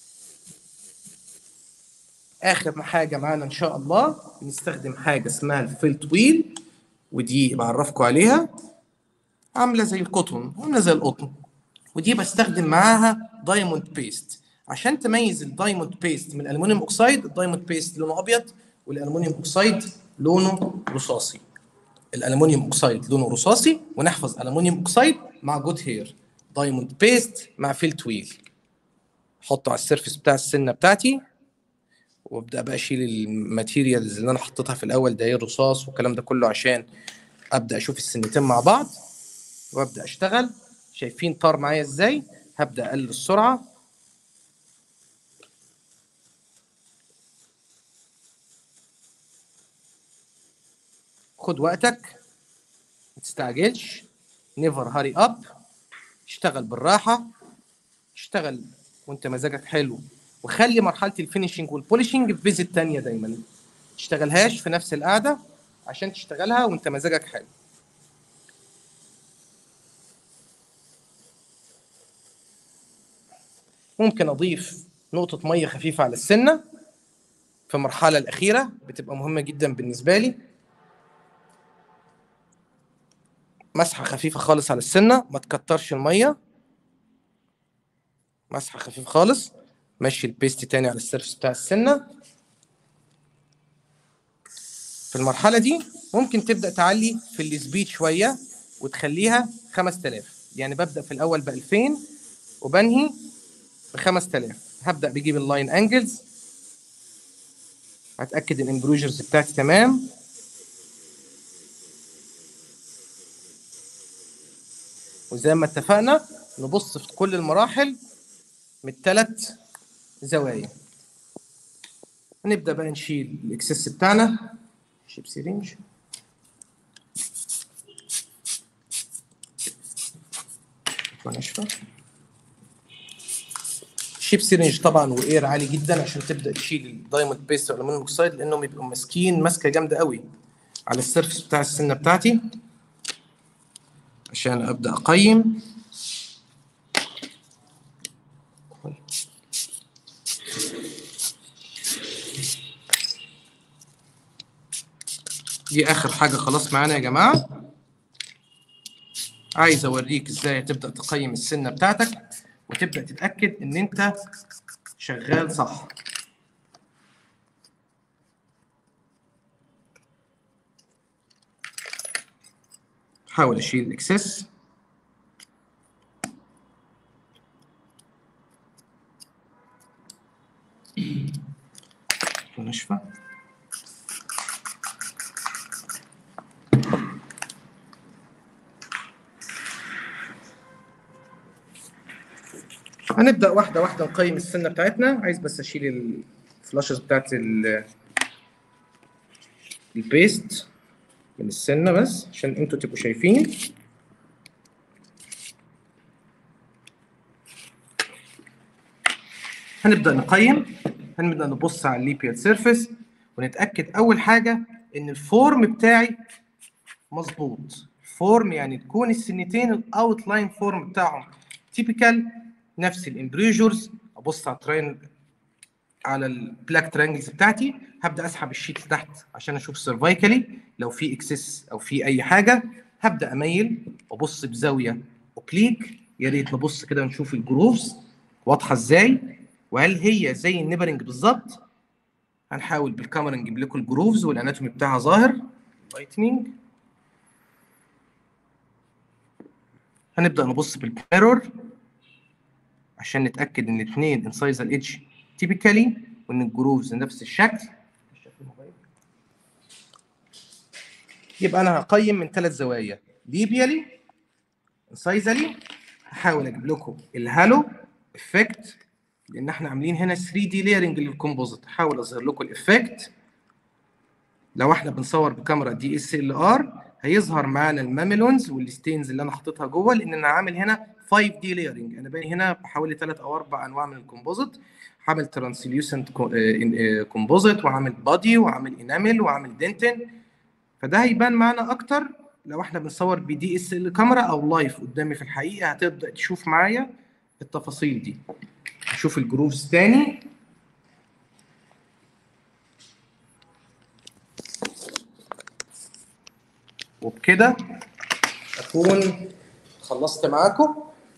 اخر حاجه معانا ان شاء الله بنستخدم حاجه اسمها الفيلت ويل ودي بعرفكم عليها عامله زي القطن عامله زي القطن ودي بستخدم معاها دايموند بيست عشان تميز الدايموند بيست من الالومنيوم اوكسايد الدايموند بيست لونه ابيض والالومنيوم اوكسايد لونه رصاصي الالومنيوم اوكسايد لونه رصاصي ونحفظ الومنيوم اوكسايد مع جود هير دايموند بيست مع فيلت ويل احطه على السيرفيس بتاع السنه بتاعتي وابدا بقى اشيل الماتيريالز اللي انا حطيتها في الاول ده الرصاص والكلام ده كله عشان ابدا اشوف السنتين مع بعض وابدا اشتغل شايفين طار معايا ازاي هبدا اقلل السرعه خد وقتك ما تستعجلش نيفر هاري اب اشتغل بالراحه اشتغل وانت مزاجك حلو وخلي مرحله الفينشنج والبوليشنج في فيزيت تانية دايما تشتغلهاش في نفس القعده عشان تشتغلها وانت مزاجك حلو ممكن اضيف نقطة مية خفيفة على السنة في المرحلة الأخيرة بتبقى مهمة جدا بالنسبة لي مسحة خفيفة خالص على السنة ما تكترش المية مسحة خفيفة خالص مشي البيست تاني على السيرفس بتاع السنة في المرحلة دي ممكن تبدأ تعلي في السبيد شوية وتخليها 5000 يعني ببدأ في الأول ب 2000 وبنهي ب 5000 هبدأ بجيب اللاين انجلز هتأكد الامبروجرز بتاعتي تمام وزي ما اتفقنا نبص في كل المراحل من الثلاث زوايا هنبدأ بقى نشيل الاكسس بتاعنا شيب سيرينج ناشفة شيب سيرينج طبعا واير عالي جدا عشان تبدا تشيل الدايموند بيست والالومنيوم اوكسايد لانهم بيبقوا ماسكين ماسكه جامده قوي على السيرفس بتاع السنه بتاعتي عشان ابدا اقيم دي اخر حاجه خلاص معانا يا جماعه عايز اوريك ازاي تبدا تقيم السنه بتاعتك وتبدا تتاكد ان انت شغال صح حاول اشيل الاكسس ناشفه هنبدا واحده واحده نقيم السنه بتاعتنا عايز بس اشيل الفلاشز بتاعت ال البيست من السنه بس عشان انتوا تبقوا شايفين هنبدا نقيم هنبدا نبص على الليبيال سيرفيس ونتاكد اول حاجه ان الفورم بتاعي مظبوط فورم يعني تكون السنتين الاوت لاين فورم بتاعهم تيبيكال نفس الامبريجرز ابص على الترين على البلاك ترانجلز بتاعتي هبدا اسحب الشيت لتحت عشان اشوف سيرفايكالي لو في اكسس او في اي حاجه هبدا اميل وابص بزاويه اوبليك يا ريت نبص كده ونشوف الجروفز واضحه ازاي وهل هي زي النبرنج بالظبط هنحاول بالكاميرا نجيب لكم الجروفز والاناتومي بتاعها ظاهر لايتنينج هنبدا نبص بالميرور عشان نتاكد ان الاثنين انسايزر ايدج تيبيكالي وان الجروفز نفس الشكل يبقى انا هقيم من ثلاث زوايا ليبيالي انسايزالي هحاول اجيب لكم الهالو افكت لان احنا عاملين هنا 3 دي ليرنج للكومبوزيت هحاول اظهر لكم الافكت لو احنا بنصور بكاميرا دي اس ال ار هيظهر معانا الماميلونز والستينز اللي انا حاططها جوه لان انا عامل هنا 5 دي ليرنج انا باني هنا بحوالي ثلاث او اربع انواع من الكومبوزيت عامل ترانسليوسنت كومبوزيت وعامل بادي وعامل انامل وعامل دنتن فده هيبان معانا اكتر لو احنا بنصور بدي اس ال كاميرا او لايف قدامي في الحقيقه هتبدا تشوف معايا التفاصيل دي نشوف الجروفز تاني وبكده اكون خلصت معاكم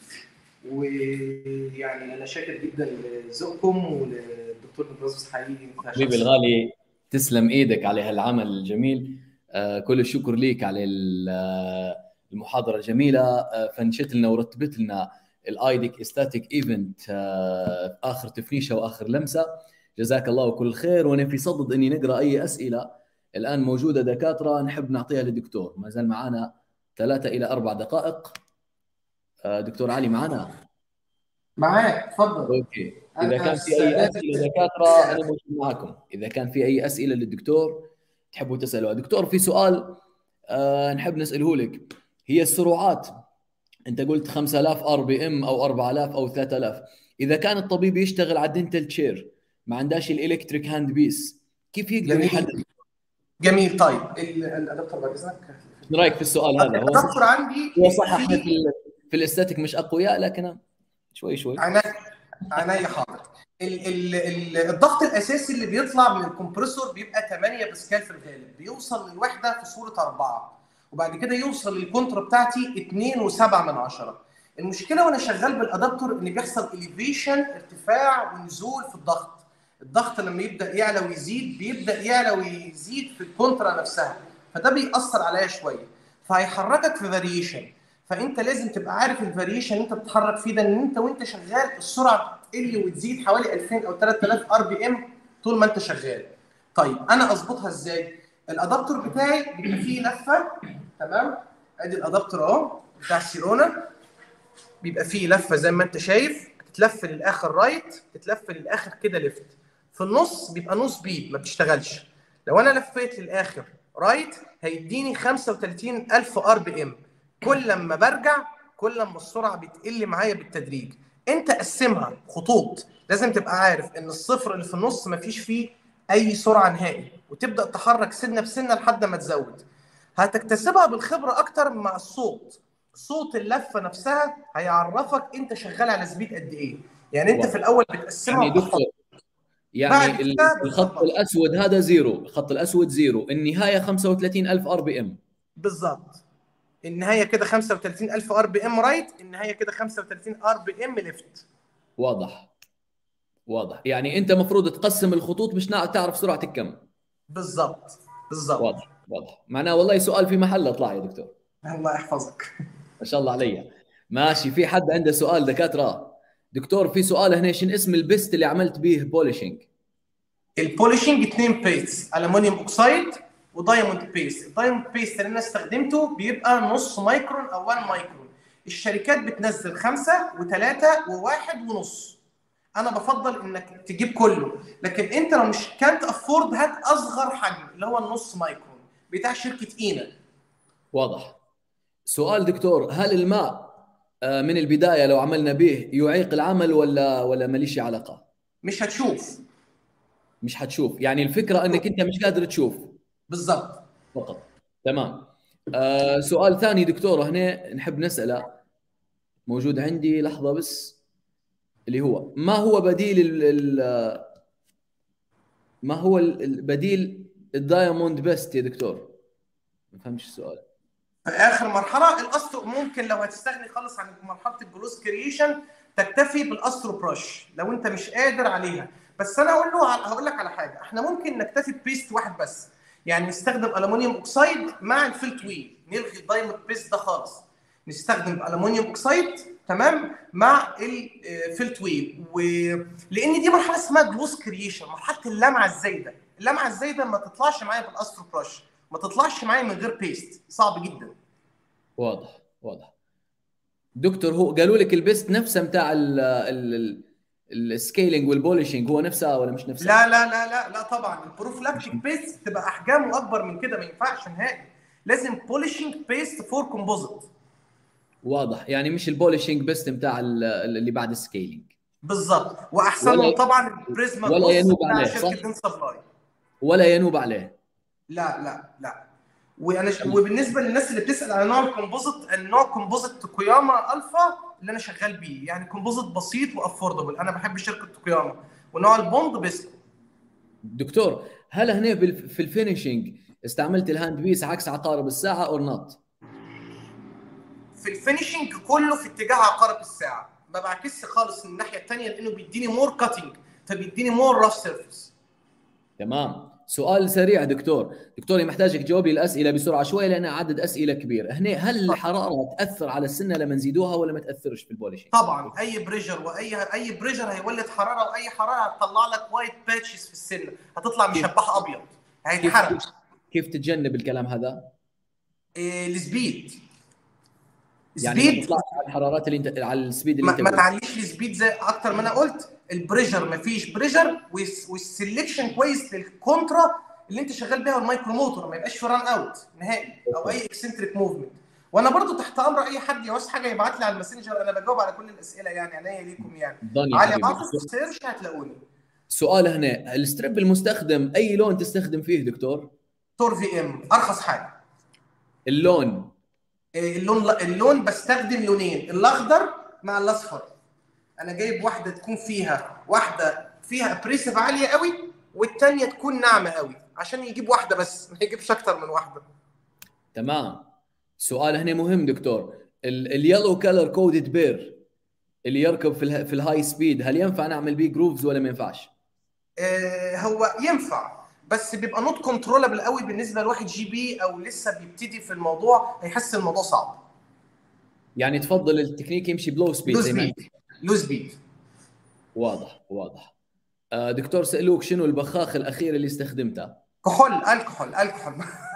ويعني انا شاكر جدا لذوقكم وللدكتور نبراس حقيقي حبيبي الغالي تسلم ايدك على هالعمل الجميل آه كل الشكر ليك على المحاضره الجميله آه فنشت لنا ورتبت لنا الايديك استاتيك ايفنت آه اخر تفنيشه واخر لمسه جزاك الله كل خير وانا في صدد اني نقرا اي اسئله الان موجوده دكاتره نحب نعطيها للدكتور ما زال معنا ثلاثة إلى أربع دقائق دكتور علي معنا معاك تفضل اوكي اذا كان في اي اسئله دكاتره انا موجود معكم اذا كان في اي اسئله للدكتور تحبوا تسالوا دكتور في سؤال آه نحب نساله لك هي السرعات انت قلت 5000 ار بي ام او 4000 او 3000 اذا كان الطبيب يشتغل على الدنتال تشير ما عندهاش الالكتريك هاند بيس كيف يقدر يحدد جميل طيب ال- الادابتر بعد اذنك ايش رايك في السؤال هذا هو الادابتر عندي هو صح احنا في في ال- في الاستاتيك مش اقوياء لكن شوي شوي عينيا عينيا حاضر ال ال ال الضغط الاساسي اللي بيطلع من الكمبريسور بيبقى 8 باسكال في الغالب بيوصل للوحده في صوره 4 وبعد كده يوصل للكونترا بتاعتي 2 و7 من 10 المشكله وانا شغال بالادابتور ان بيحصل اليفيشن ارتفاع ونزول في الضغط الضغط لما يبدا يعلى ويزيد بيبدا يعلى ويزيد في الكونترا نفسها فده بيأثر عليا شويه فهيحركك في فاريشن فانت لازم تبقى عارف الفاريشن اللي انت بتتحرك فيه ده ان انت وانت شغال السرعه تقل وتزيد حوالي 2000 او 3000 ار بي ام طول ما انت شغال. طيب انا اظبطها ازاي؟ الادابتور بتاعي بيبقى فيه لفه تمام؟ ادي الادابتور اهو بتاع السيرونا بيبقى فيه لفه زي ما انت شايف تتلف للاخر رايت تتلف للاخر كده ليفت في النص بيبقى نو سبيد ما بتشتغلش لو انا لفيت للاخر رايت هيديني 35000 ار بي ام كل لما برجع كل لما السرعه بتقل معايا بالتدريج انت قسمها خطوط لازم تبقى عارف ان الصفر اللي في النص مفيش فيه اي سرعه نهائي وتبدا تحرك سنه بسنه لحد ما تزود هتكتسبها بالخبره اكتر مع الصوت صوت اللفه نفسها هيعرفك انت شغال على سبيد قد ايه يعني انت واو. في الاول بتقسمها يعني دكتور بعد يعني ال- كده الخط بتظبط. الاسود هذا زيرو الخط الاسود زيرو النهايه 35000 ار بي ام بالظبط النهايه كده 35000 ار بي ام رايت النهايه كده 35 ار بي ام ليفت واضح واضح يعني انت المفروض تقسم الخطوط مش نا- تعرف سرعتك كم بالظبط بالظبط واضح واضح معناه والله سؤال في محله طلع يا دكتور الله يحفظك ما شاء الله علي ماشي في حد عنده سؤال دكاتره دكتور في سؤال هنا شنو اسم البست اللي عملت به بوليشنج البوليشنج اثنين بيس الومنيوم اوكسايد ودايموند بيس الدايموند بيس اللي انا استخدمته بيبقى نص مايكرون او 1 مايكرون الشركات بتنزل خمسة وثلاثة وواحد ونص انا بفضل انك تجيب كله لكن انت لو مش كانت افورد هات اصغر حجم اللي هو النص مايكرون بتاع شركه اينا واضح سؤال دكتور هل الماء آه، من البدايه لو عملنا به يعيق العمل ولا ولا ماليش علاقه مش هتشوف مش حتشوف يعني الفكره انك انت مش قادر تشوف بالظبط فقط تمام آه سؤال ثاني دكتور هنا نحب نسأله موجود عندي لحظة بس اللي هو ما هو بديل ال ال ما هو ال- البديل الدايموند بيست يا دكتور ما فهمتش السؤال في اخر مرحله الاسترو ممكن لو هتستغني خالص عن مرحله الجلوس كرييشن تكتفي بالاسترو براش لو انت مش قادر عليها بس انا اقول له هقول لك على حاجه احنا ممكن نكتفي ببيست واحد بس يعني نستخدم الومنيوم اوكسايد مع الفيلت ويل نلغي الدايموند بيست ده خالص نستخدم الومنيوم اوكسايد تمام مع الفيلت ويل ولان دي مرحله اسمها جلوس كرييشن مرحله اللمعه الزايده اللمعه الزايده ما تطلعش معايا بالاسترو براش ما تطلعش معايا من غير بيست صعب جدا واضح واضح دكتور هو قالوا لك البيست نفسه بتاع ال ال السكيلينج والبولشنج هو نفسها ولا مش نفسها؟ لا لا لا لا لا طبعا البروفلاكتيك بيست تبقى احجامه اكبر من كده ما ينفعش نهائي لازم بولشنج بيست فور كومبوزيت واضح يعني مش البولشنج بيست بتاع ال- اللي بعد السكيلينج بالظبط واحسنهم ولا- طبعا البريزما ولا جلوس ينوب بتاع عليه، شركه صح؟ دين سبلاي ولا ينوب عليه لا لا لا وانا ش... وبالنسبه للناس اللي بتسال على نوع الكومبوزيت النوع كومبوزيت توكوياما الفا اللي انا شغال بيه يعني كومبوزيت بسيط وافوردبل انا بحب شركه توكوياما ونوع البوند بيسكو دكتور هل هنا بال- في الفينشنج استعملت الهاند بيس عكس عقارب الساعه اور نوت؟ في الفينشنج كله في اتجاه عقارب الساعه ما بعكسش خالص من الناحيه الثانيه لانه بيديني مور كاتنج فبيديني مور راف سيرفيس تمام سؤال سريع دكتور دكتوري محتاجك تجاوب لي الاسئله بسرعه شوي لان عدد اسئله كبير هنا هل الحراره تاثر على السنه لما نزيدوها ولا ما تاثرش في البولشنج طبعا اي بريشر واي اي بريشر هيولد حراره واي حراره هتطلع لك وايت باتشز في السن هتطلع مشبح ابيض هيتحرق كيف كيف تتجنب الكلام هذا إيه السبيد يعني ما سبيد تطلعش على الحرارات اللي انت على السبيد اللي ما, انت ما قلته. تعليش السبيد زي اكتر ما انا قلت البريشر ما فيش بريشر والسلكشن كويس للكونترا اللي انت شغال بيها المايكرو موتور ما يبقاش في ران اوت نهائي او اي اكسنتريك موفمنت وانا برضو تحت امر اي حد يعوز حاجه يبعت لي على الماسنجر انا بجاوب على كل الاسئله يعني عينيا ليكم يعني ضل يا علي حبيبي. عاطف سيرش هتلاقوني سؤال هنا الستريب المستخدم اي لون تستخدم فيه دكتور؟ تور في ام ارخص حاجه اللون إيه، اللون اللون بستخدم لونين الاخضر مع الاصفر انا جايب واحده تكون فيها واحده فيها ابريسيف عاليه قوي والثانيه تكون ناعمه قوي عشان يجيب واحده بس ما يجيبش اكتر من واحده تمام سؤال هنا مهم دكتور اليلو كلر كودد بير اللي يركب في ال في الهاي سبيد هل ينفع نعمل بيه جروفز ولا ما ينفعش؟ آه هو ينفع بس بيبقى نوت كنترولبل قوي بالنسبه لواحد جي بي او لسه بيبتدي في الموضوع هيحس الموضوع صعب يعني تفضل التكنيك يمشي بلو سبيد لو سبيد لو سبيد واضح واضح آه دكتور سألوك شنو البخاخ الاخير اللي استخدمته؟ كحول الكحول الكحول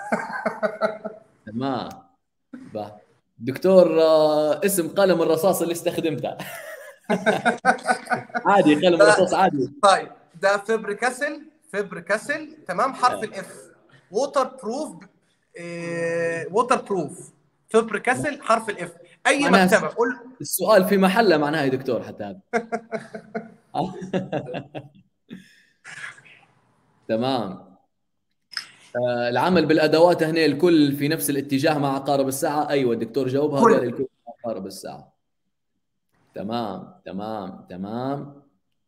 تمام دكتور آه اسم قلم الرصاص اللي استخدمته عادي قلم الرصاص عادي طيب ده فبر كاسل فبر كاسل تمام حرف آه. الاف ووتر بروف ووتر بروف فبر كاسل حرف الاف اي معناها مكتبه قول السؤال في محله معناها يا دكتور حتى هذا تمام آه، العمل بالادوات هنا الكل في نفس الاتجاه مع عقارب الساعه ايوه الدكتور جاوبها كل. قال الكل مع عقارب الساعه تمام تمام تمام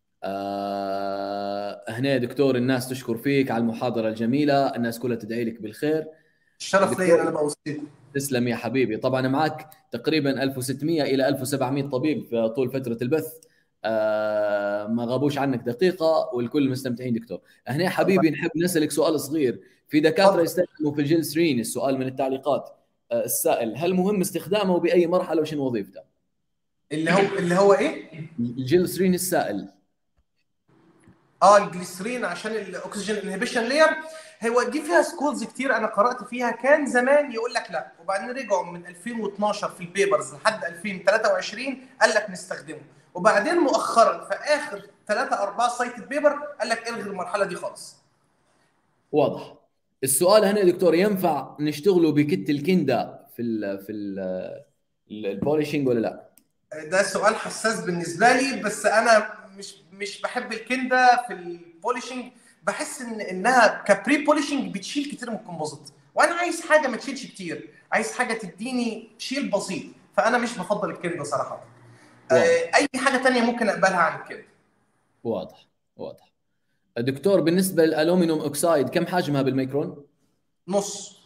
آه هنا يا دكتور الناس تشكر فيك على المحاضره الجميله الناس كلها تدعي لك بالخير الشرف ليا ان انا بوصيكم تسلم يا حبيبي طبعا معك تقريبا 1600 الى 1700 طبيب في طول فتره البث آه ما غابوش عنك دقيقه والكل مستمتعين دكتور هنا حبيبي نحب نسالك سؤال صغير في دكاتره تفضل. يستخدموا في الجل سرين السؤال من التعليقات آه السائل هل مهم استخدامه باي مرحله وشنو وظيفته اللي هو اللي هو ايه؟ الجل سرين السائل اه الجليسرين عشان الاكسجين انهبيشن لير هو دي فيها سكولز كتير انا قرات فيها كان زمان يقول لك لا وبعدين رجعوا من 2012 في البيبرز لحد 2023 قال لك نستخدمه وبعدين مؤخرا في اخر 3 4 سايت بيبر قال لك الغي المرحله دي خالص واضح السؤال هنا يا دكتور ينفع نشتغلوا بكت الكندا في ال في ال البوليشنج ولا لا؟ ده سؤال حساس بالنسبه لي بس انا مش مش بحب الكندا في البوليشنج بحس ان انها كبري بوليشنج بتشيل كتير من الكومبوزيت وانا عايز حاجه ما تشيلش كتير عايز حاجه تديني شيل بسيط فانا مش بفضل الكندا صراحه آه، اي حاجه تانية ممكن اقبلها عن الكندا واضح واضح دكتور بالنسبه للالومنيوم اوكسايد كم حجمها بالميكرون؟ نص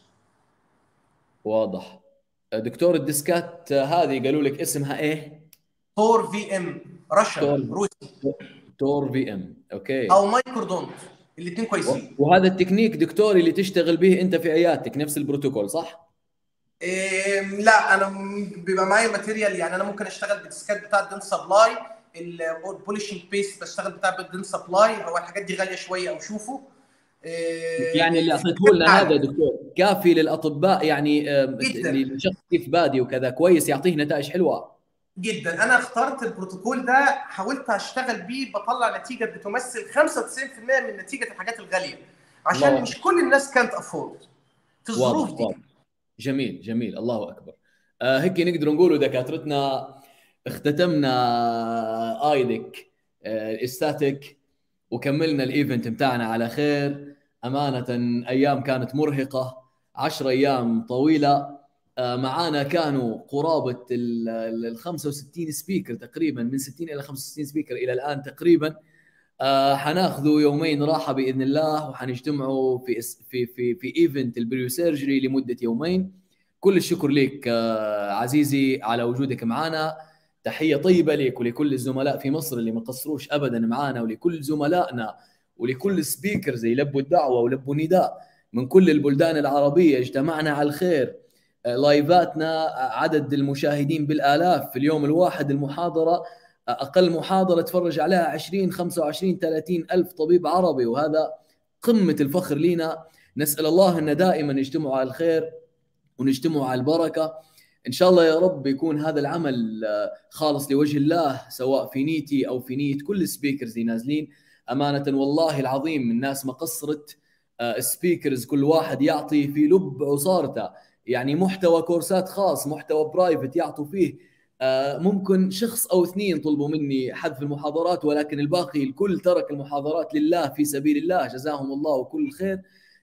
واضح دكتور الديسكات هذه قالوا لك اسمها ايه؟ تور في ام تور. رشا روسي تور في ام اوكي او مايكرودونت الاثنين كويسين وهذا التكنيك دكتور اللي تشتغل به انت في عيادتك نفس البروتوكول صح؟ إيه لا انا م- بيبقى معايا ماتيريال يعني انا ممكن اشتغل بالديسكات بتاع الدين سبلاي البوليشنج بيست بشتغل بتاع الدين سبلاي هو الحاجات دي غاليه شويه او شوفوا إيه يعني اللي اعطيته لنا هذا يا دكتور كافي للاطباء يعني آم، جداً. اللي شخص كيف بادي وكذا كويس يعطيه نتائج حلوه جدا انا اخترت البروتوكول ده حاولت اشتغل بيه بطلع نتيجه بتمثل 95% من نتيجه الحاجات الغاليه عشان الله. مش كل الناس كانت افورد في الظروف واضح دي واضح جميل جميل الله اكبر آه هيك نقدر نقولوا دكاترتنا اختتمنا ايدك آه الاستاتيك وكملنا الايفنت بتاعنا على خير امانه ايام كانت مرهقه 10 ايام طويله آه معانا كانوا قرابه ال ال 65 سبيكر تقريبا من 60 الى 65 سبيكر الى الان تقريبا آه حناخذوا يومين راحه باذن الله وحنجتمعوا في اس- في في في ايفنت البريو سيرجري لمده يومين كل الشكر لك آه عزيزي على وجودك معنا تحيه طيبه لك ولكل الزملاء في مصر اللي ما قصروش ابدا معنا ولكل زملائنا ولكل سبيكرز اللي لبوا الدعوه ولبوا نداء من كل البلدان العربيه اجتمعنا على الخير آه، لايفاتنا آه، عدد المشاهدين بالالاف في اليوم الواحد المحاضره اقل محاضره تفرج عليها 20 25 30 الف طبيب عربي وهذا قمه الفخر لنا نسال الله ان دائما نجتمع على الخير ونجتمع على البركه ان شاء الله يا رب يكون هذا العمل آه، خالص لوجه الله سواء في نيتي او في نيه كل السبيكرز اللي نازلين امانه والله العظيم الناس ما قصرت سبيكرز كل واحد يعطي في لب عصارته يعني محتوى كورسات خاص محتوى برايفت يعطوا فيه آه، ممكن شخص او اثنين طلبوا مني حذف المحاضرات ولكن الباقي الكل ترك المحاضرات لله في سبيل الله جزاهم الله كل خير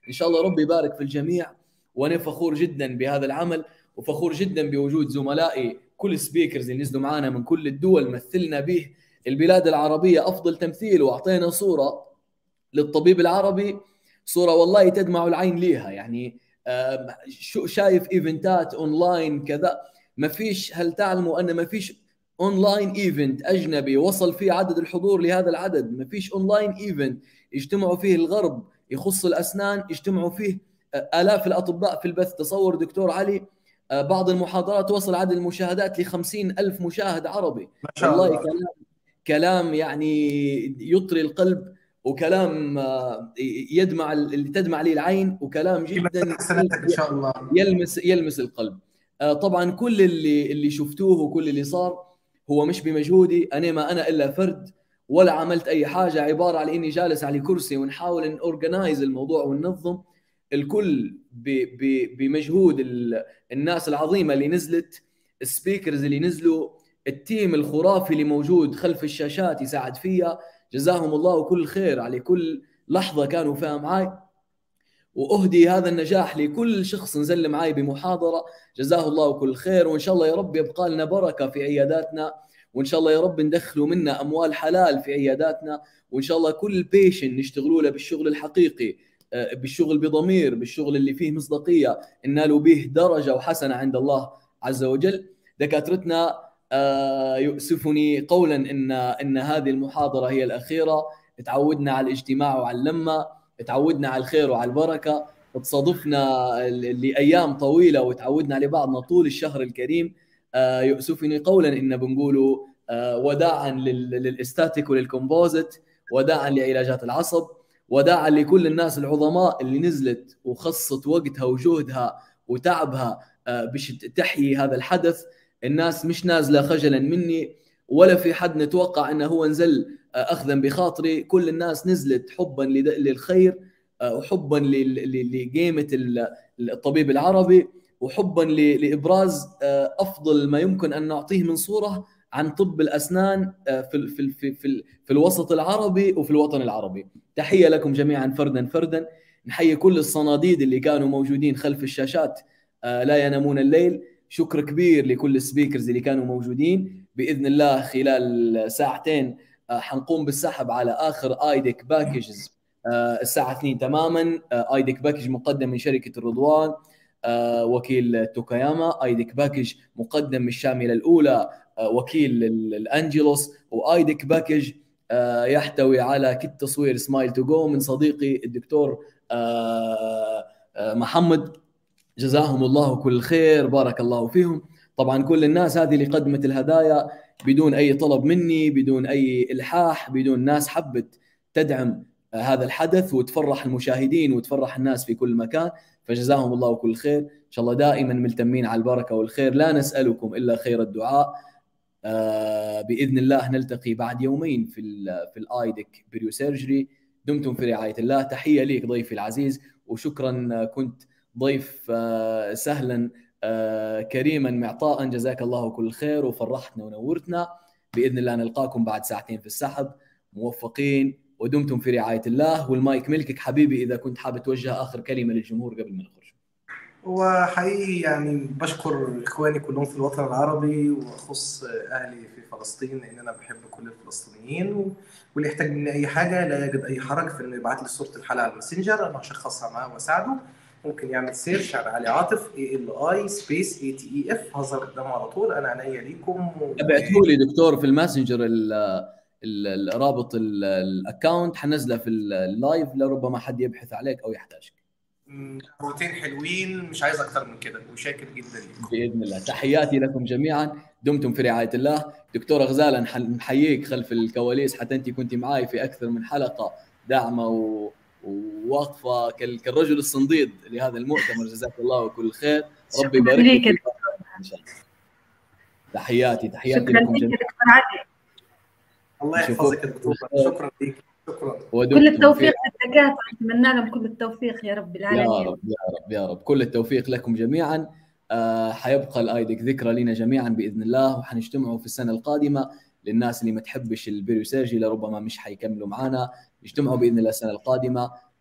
ان شاء الله ربي يبارك في الجميع وانا فخور جدا بهذا العمل وفخور جدا بوجود زملائي كل سبيكرز اللي نزلوا معنا من كل الدول مثلنا به البلاد العربيه افضل تمثيل واعطينا صوره للطبيب العربي صوره والله تدمع العين ليها يعني شو شايف ايفنتات اونلاين كذا ما فيش هل تعلموا ان ما فيش اونلاين ايفنت اجنبي وصل فيه عدد الحضور لهذا العدد ما فيش اونلاين ايفنت يجتمعوا فيه الغرب يخص الاسنان يجتمعوا فيه الاف الاطباء في البث تصور دكتور علي بعض المحاضرات وصل عدد المشاهدات ل ألف مشاهد عربي ما شاء والله الله كلام كلام يعني يطري القلب وكلام يدمع اللي تدمع لي العين وكلام جدا حسناتك ان شاء الله يلمس يلمس القلب طبعا كل اللي اللي شفتوه وكل اللي صار هو مش بمجهودي انا ما انا الا فرد ولا عملت اي حاجه عباره عن اني جالس على كرسي ونحاول ان اورجنايز الموضوع وننظم الكل بمجهود الناس العظيمه اللي نزلت السبيكرز اللي نزلوا التيم الخرافي اللي موجود خلف الشاشات يساعد فيها جزاهم الله كل خير على كل لحظه كانوا فيها معي واهدي هذا النجاح لكل شخص نزل معي بمحاضره جزاه الله كل خير وان شاء الله يا رب يبقى لنا بركه في عياداتنا وان شاء الله يا رب ندخلوا منا اموال حلال في عياداتنا وان شاء الله كل بيشن نشتغلوا له بالشغل الحقيقي بالشغل بضمير بالشغل اللي فيه مصداقيه ننالوا به درجه وحسنه عند الله عز وجل دكاترتنا يؤسفني قولا ان ان هذه المحاضره هي الاخيره تعودنا على الاجتماع وعلى اللمه تعودنا على الخير وعلى البركه تصادفنا لايام طويله وتعودنا على بعضنا طول الشهر الكريم يؤسفني قولا ان بنقولوا وداعا للاستاتيك وللكومبوزيت وداعا لعلاجات العصب وداعا لكل الناس العظماء اللي نزلت وخصت وقتها وجهدها وتعبها باش تحيي هذا الحدث الناس مش نازله خجلا مني ولا في حد نتوقع انه هو نزل اخذا بخاطري كل الناس نزلت حبا للخير وحبا لقيمه الطبيب العربي وحبا لابراز افضل ما يمكن ان نعطيه من صوره عن طب الاسنان في في في في, في الوسط العربي وفي الوطن العربي تحيه لكم جميعا فردا فردا نحيي كل الصناديد اللي كانوا موجودين خلف الشاشات لا ينامون الليل شكر كبير لكل السبيكرز اللي كانوا موجودين باذن الله خلال ساعتين حنقوم بالسحب على اخر ايدك باكجز الساعه 2 تماما ايدك باكج مقدم من شركه الرضوان وكيل توكاياما ايدك باكج مقدم من الشامله الاولى وكيل الانجلوس وايدك باكج يحتوي على كت تصوير سمايل تو جو من صديقي الدكتور محمد جزاهم الله كل خير بارك الله فيهم طبعا كل الناس هذه اللي قدمت الهدايا بدون اي طلب مني بدون اي الحاح بدون ناس حبت تدعم هذا الحدث وتفرح المشاهدين وتفرح الناس في كل مكان فجزاهم الله كل خير ان شاء الله دائما ملتمين على البركه والخير لا نسالكم الا خير الدعاء آه باذن الله نلتقي بعد يومين في ال في الايدك بريو سيرجري دمتم في رعايه الله تحيه ليك ضيفي العزيز وشكرا كنت ضيف آه سهلا آه كريما معطاء جزاك الله كل خير وفرحتنا ونورتنا باذن الله نلقاكم بعد ساعتين في السحب موفقين ودمتم في رعايه الله والمايك ملكك حبيبي اذا كنت حابب توجه اخر كلمه للجمهور قبل ما نخرج. وحقيقي يعني بشكر اخواني كلهم في الوطن العربي واخص اهلي في فلسطين لان انا بحب كل الفلسطينيين واللي يحتاج مني اي حاجه لا يجد اي حرج في انه يبعت لي صوره الحلقه على الماسنجر انا هشخصها معاه واساعده ممكن يعمل سيرش على علي عاطف اي ال اي سبيس اي تي اي اف هظهر قدامه على طول انا عينيا ليكم و... ابعتوا لي دكتور في الماسنجر الرابط الاكونت حنزله في اللايف لربما حد يبحث عليك او يحتاجك روتين حلوين مش عايز اكتر من كده وشاكر جدا لكم باذن الله تحياتي لكم جميعا دمتم في رعايه الله دكتوره غزاله نحييك خلف الكواليس حتى انت كنت معي في اكثر من حلقه داعمه و... وواقفه كالرجل الصنديد لهذا المؤتمر جزاك الله كل خير ربي يبارك فيك ان شاء الله تحياتي تحياتي لكم جميعا الله يحفظك يا دكتور شكرا لك شكرا كل التوفيق للدكاتره اتمنى لهم كل التوفيق يا رب العالمين يا رب يا رب يا رب كل التوفيق لكم جميعا آه حيبقى الايدك ذكرى لنا جميعا باذن الله وحنجتمعوا في السنه القادمه للناس اللي ما تحبش البيريو سيرجي لربما مش حيكملوا معنا يجتمعوا باذن الله السنه القادمه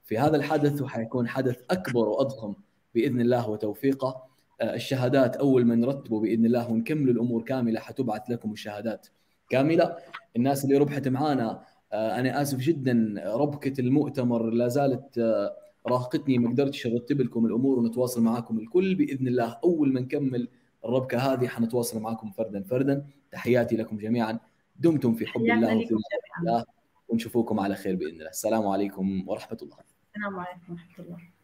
في هذا الحدث وحيكون حدث اكبر واضخم باذن الله وتوفيقه آه، الشهادات اول ما نرتبه باذن الله ونكمل الامور كامله حتبعث لكم الشهادات كامله الناس اللي ربحت معانا آه، انا اسف جدا ربكه المؤتمر لا زالت آه، راهقتني ما قدرتش ارتب لكم الامور ونتواصل معكم الكل باذن الله اول ما نكمل الربكه هذه حنتواصل معكم فردا فردا تحياتي لكم جميعا دمتم في حب الله وفي الله ونشوفكم على خير باذن الله السلام عليكم ورحمه الله السلام عليكم ورحمه الله